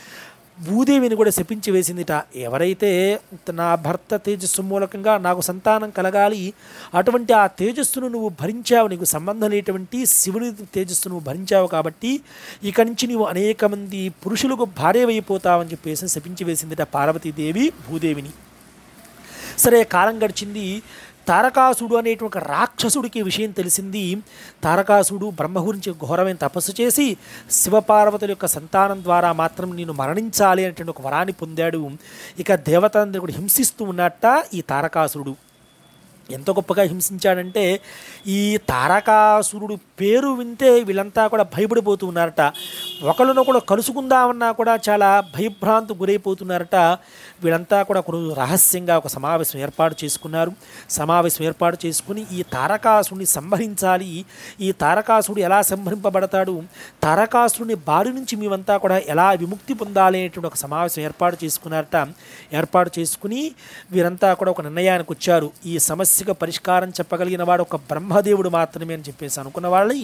భూదేవిని కూడా శపించి వేసిందిట ఎవరైతే నా భర్త తేజస్సు మూలకంగా నాకు సంతానం కలగాలి అటువంటి ఆ తేజస్సును నువ్వు భరించావు నీకు సంబంధం లేటువంటి శివుని తేజస్సు నువ్వు భరించావు కాబట్టి ఇక నుంచి నువ్వు అనేక మంది పురుషులకు భార్యవైపోతావని చెప్పేసి శపించి వేసిందిట పార్వతీదేవి భూదేవిని సరే కాలం గడిచింది తారకాసుడు అనేటువంటి ఒక రాక్షసుడికి ఈ విషయం తెలిసింది తారకాసుడు బ్రహ్మ గురించి ఘోరమైన తపస్సు చేసి శివపార్వతుల యొక్క సంతానం ద్వారా మాత్రం నేను మరణించాలి అనేటువంటి ఒక వరాన్ని పొందాడు ఇక దేవతందరూ కూడా హింసిస్తూ ఉన్నట్ట ఈ తారకాసురుడు ఎంత గొప్పగా హింసించాడంటే ఈ తారకాసురుడు పేరు వింటే వీళ్ళంతా కూడా భయపడిపోతూ ఉన్నారట ఒకళ్ళనొకడు కలుసుకుందామన్నా కూడా చాలా భయభ్రాంతి గురైపోతున్నారట వీళ్ళంతా కూడా ఒక రోజు రహస్యంగా ఒక సమావేశం ఏర్పాటు చేసుకున్నారు సమావేశం ఏర్పాటు చేసుకుని ఈ తారకాసుడిని సంహరించాలి ఈ తారకాసుడు ఎలా సంహరింపబడతాడు తారకాసుడిని బారి నుంచి మేమంతా కూడా ఎలా విముక్తి పొందాలి అనేటువంటి ఒక సమావేశం ఏర్పాటు చేసుకున్నారట ఏర్పాటు చేసుకుని వీరంతా కూడా ఒక నిర్ణయానికి వచ్చారు ఈ సమస్యకు పరిష్కారం చెప్పగలిగిన వాడు ఒక బ్రహ్మదేవుడు మాత్రమే అని చెప్పేసి అనుకున్న వాళ్ళని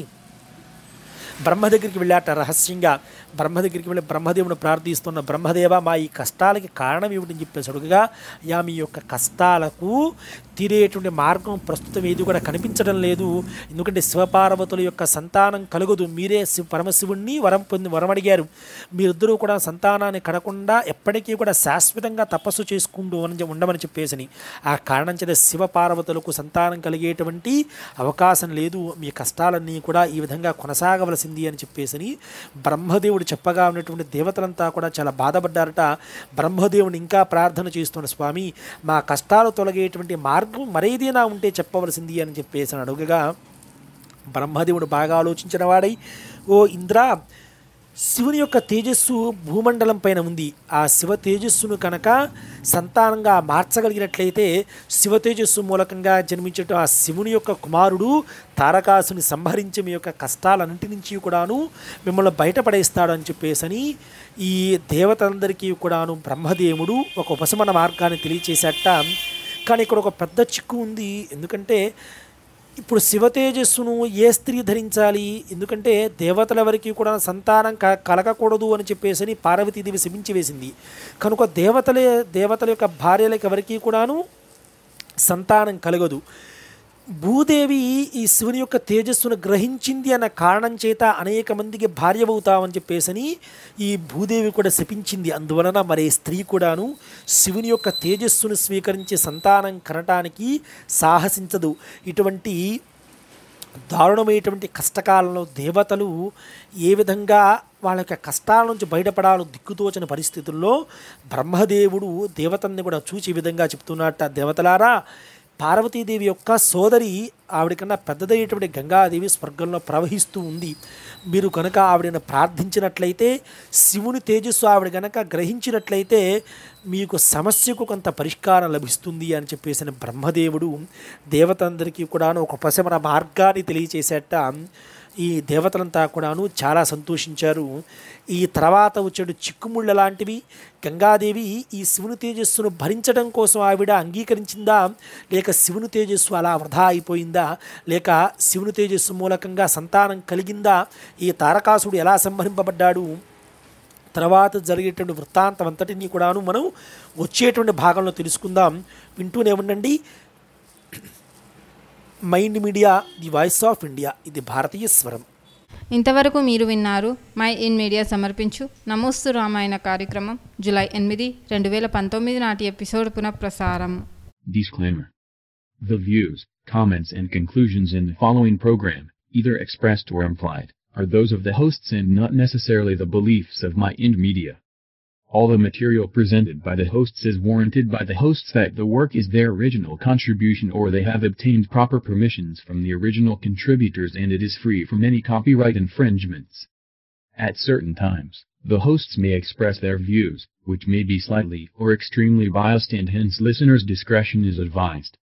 బ్రహ్మ దగ్గరికి వెళ్ళాట రహస్యంగా బ్రహ్మ దగ్గరికి వెళ్ళి బ్రహ్మదేవుని ప్రార్థిస్తున్న బ్రహ్మదేవ మా ఈ కష్టాలకి కారణం ఏమిటని చెప్పేసి అడుగుగా యా మీ యొక్క కష్టాలకు తీరేటువంటి మార్గం ప్రస్తుతం ఏది కూడా కనిపించడం లేదు ఎందుకంటే శివపార్వతుల యొక్క సంతానం కలుగదు మీరే శివ పరమశివుణ్ణి వరం పొంది వరం అడిగారు మీరిద్దరూ కూడా సంతానాన్ని కడకుండా ఎప్పటికీ కూడా శాశ్వతంగా తపస్సు చేసుకుంటూ అని ఉండమని చెప్పేసి ఆ కారణం చేత శివపార్వతులకు సంతానం కలిగేటువంటి అవకాశం లేదు మీ కష్టాలన్నీ కూడా ఈ విధంగా కొనసాగవలసింది అని చెప్పేసి బ్రహ్మదేవుడు చెప్పగా ఉన్నటువంటి దేవతలంతా కూడా చాలా బాధపడ్డారట బ్రహ్మదేవుని ఇంకా ప్రార్థన చేస్తున్న స్వామి మా కష్టాలు తొలగేటువంటి మార్గం మరేదైనా ఉంటే చెప్పవలసింది అని చెప్పేసి అని అడుగగా బ్రహ్మదేవుడు బాగా ఆలోచించిన వాడై ఓ ఇంద్ర శివుని యొక్క తేజస్సు భూమండలం పైన ఉంది ఆ శివ తేజస్సును కనుక సంతానంగా మార్చగలిగినట్లయితే శివ తేజస్సు మూలకంగా జన్మించట ఆ శివుని యొక్క కుమారుడు తారకాసుని సంహరించి మీ యొక్క కష్టాలన్నింటి నుంచి కూడాను మిమ్మల్ని బయటపడేస్తాడు అని చెప్పేసని ఈ దేవతలందరికీ కూడాను బ్రహ్మదేవుడు ఒక ఉపశమన మార్గాన్ని తెలియచేసేట కానీ ఇక్కడ ఒక పెద్ద చిక్కు ఉంది ఎందుకంటే ఇప్పుడు శివ తేజస్సును ఏ స్త్రీ ధరించాలి ఎందుకంటే దేవతల వరకు కూడా సంతానం క కలగకూడదు అని చెప్పేసి పార్వతీదేవి శమించి వేసింది కనుక దేవతలే దేవతల యొక్క భార్యలకు ఎవరికి కూడాను సంతానం కలగదు భూదేవి ఈ శివుని యొక్క తేజస్సును గ్రహించింది అన్న కారణం చేత అనేక మందికి భార్యవవుతామని చెప్పేసని ఈ భూదేవి కూడా శపించింది అందువలన మరి స్త్రీ కూడాను శివుని యొక్క తేజస్సును స్వీకరించి సంతానం కనటానికి సాహసించదు ఇటువంటి దారుణమైనటువంటి కష్టకాలంలో దేవతలు ఏ విధంగా వాళ్ళ యొక్క కష్టాల నుంచి బయటపడాలో దిక్కుతోచని పరిస్థితుల్లో బ్రహ్మదేవుడు దేవతల్ని కూడా చూచి ఈ విధంగా చెప్తున్నట్ట దేవతలారా పార్వతీదేవి యొక్క సోదరి ఆవిడకన్నా పెద్దదైనటువంటి గంగాదేవి స్వర్గంలో ప్రవహిస్తూ ఉంది మీరు కనుక ఆవిడను ప్రార్థించినట్లయితే శివుని తేజస్సు ఆవిడ కనుక గ్రహించినట్లయితే మీకు సమస్యకు కొంత పరిష్కారం లభిస్తుంది అని చెప్పేసిన బ్రహ్మదేవుడు దేవతందరికీ కూడాను ఒక ఉపశమన మార్గాన్ని తెలియచేసేట ఈ దేవతలంతా కూడాను చాలా సంతోషించారు ఈ తర్వాత వచ్చేడు చిక్కుముళ్ళ లాంటివి గంగాదేవి ఈ శివుని తేజస్సును భరించడం కోసం ఆవిడ అంగీకరించిందా లేక శివుని తేజస్సు అలా వృధా అయిపోయిందా లేక శివుని తేజస్సు మూలకంగా సంతానం కలిగిందా ఈ తారకాసుడు ఎలా సంహరింపబడ్డాడు తర్వాత జరిగేటువంటి వృత్తాంతం అంతటినీ కూడాను మనం వచ్చేటువంటి భాగంలో తెలుసుకుందాం వింటూనే ఉండండి Mind Media the voice of India ఇది భారతీయ స్వరం ఇంతవరకు మీరు విన్నారు మై ఇన్ మీడియా సమర్పించు నమోస్తు రామాయణ కార్యక్రమం జూలై ఎనిమిది రెండు వేల పంతొమ్మిది నాటి ఎపిసోడ్ పునఃప్రసారం Disclaimer. The views, comments, and conclusions in the following program, either expressed or implied, are those of the hosts and not necessarily the beliefs of My Ind Media. All the material presented by the hosts is warranted by the hosts that the work is their original contribution or they have obtained proper permissions from the original contributors and it is free from any copyright infringements. At certain times, the hosts may express their views, which may be slightly or extremely biased and hence listeners' discretion is advised.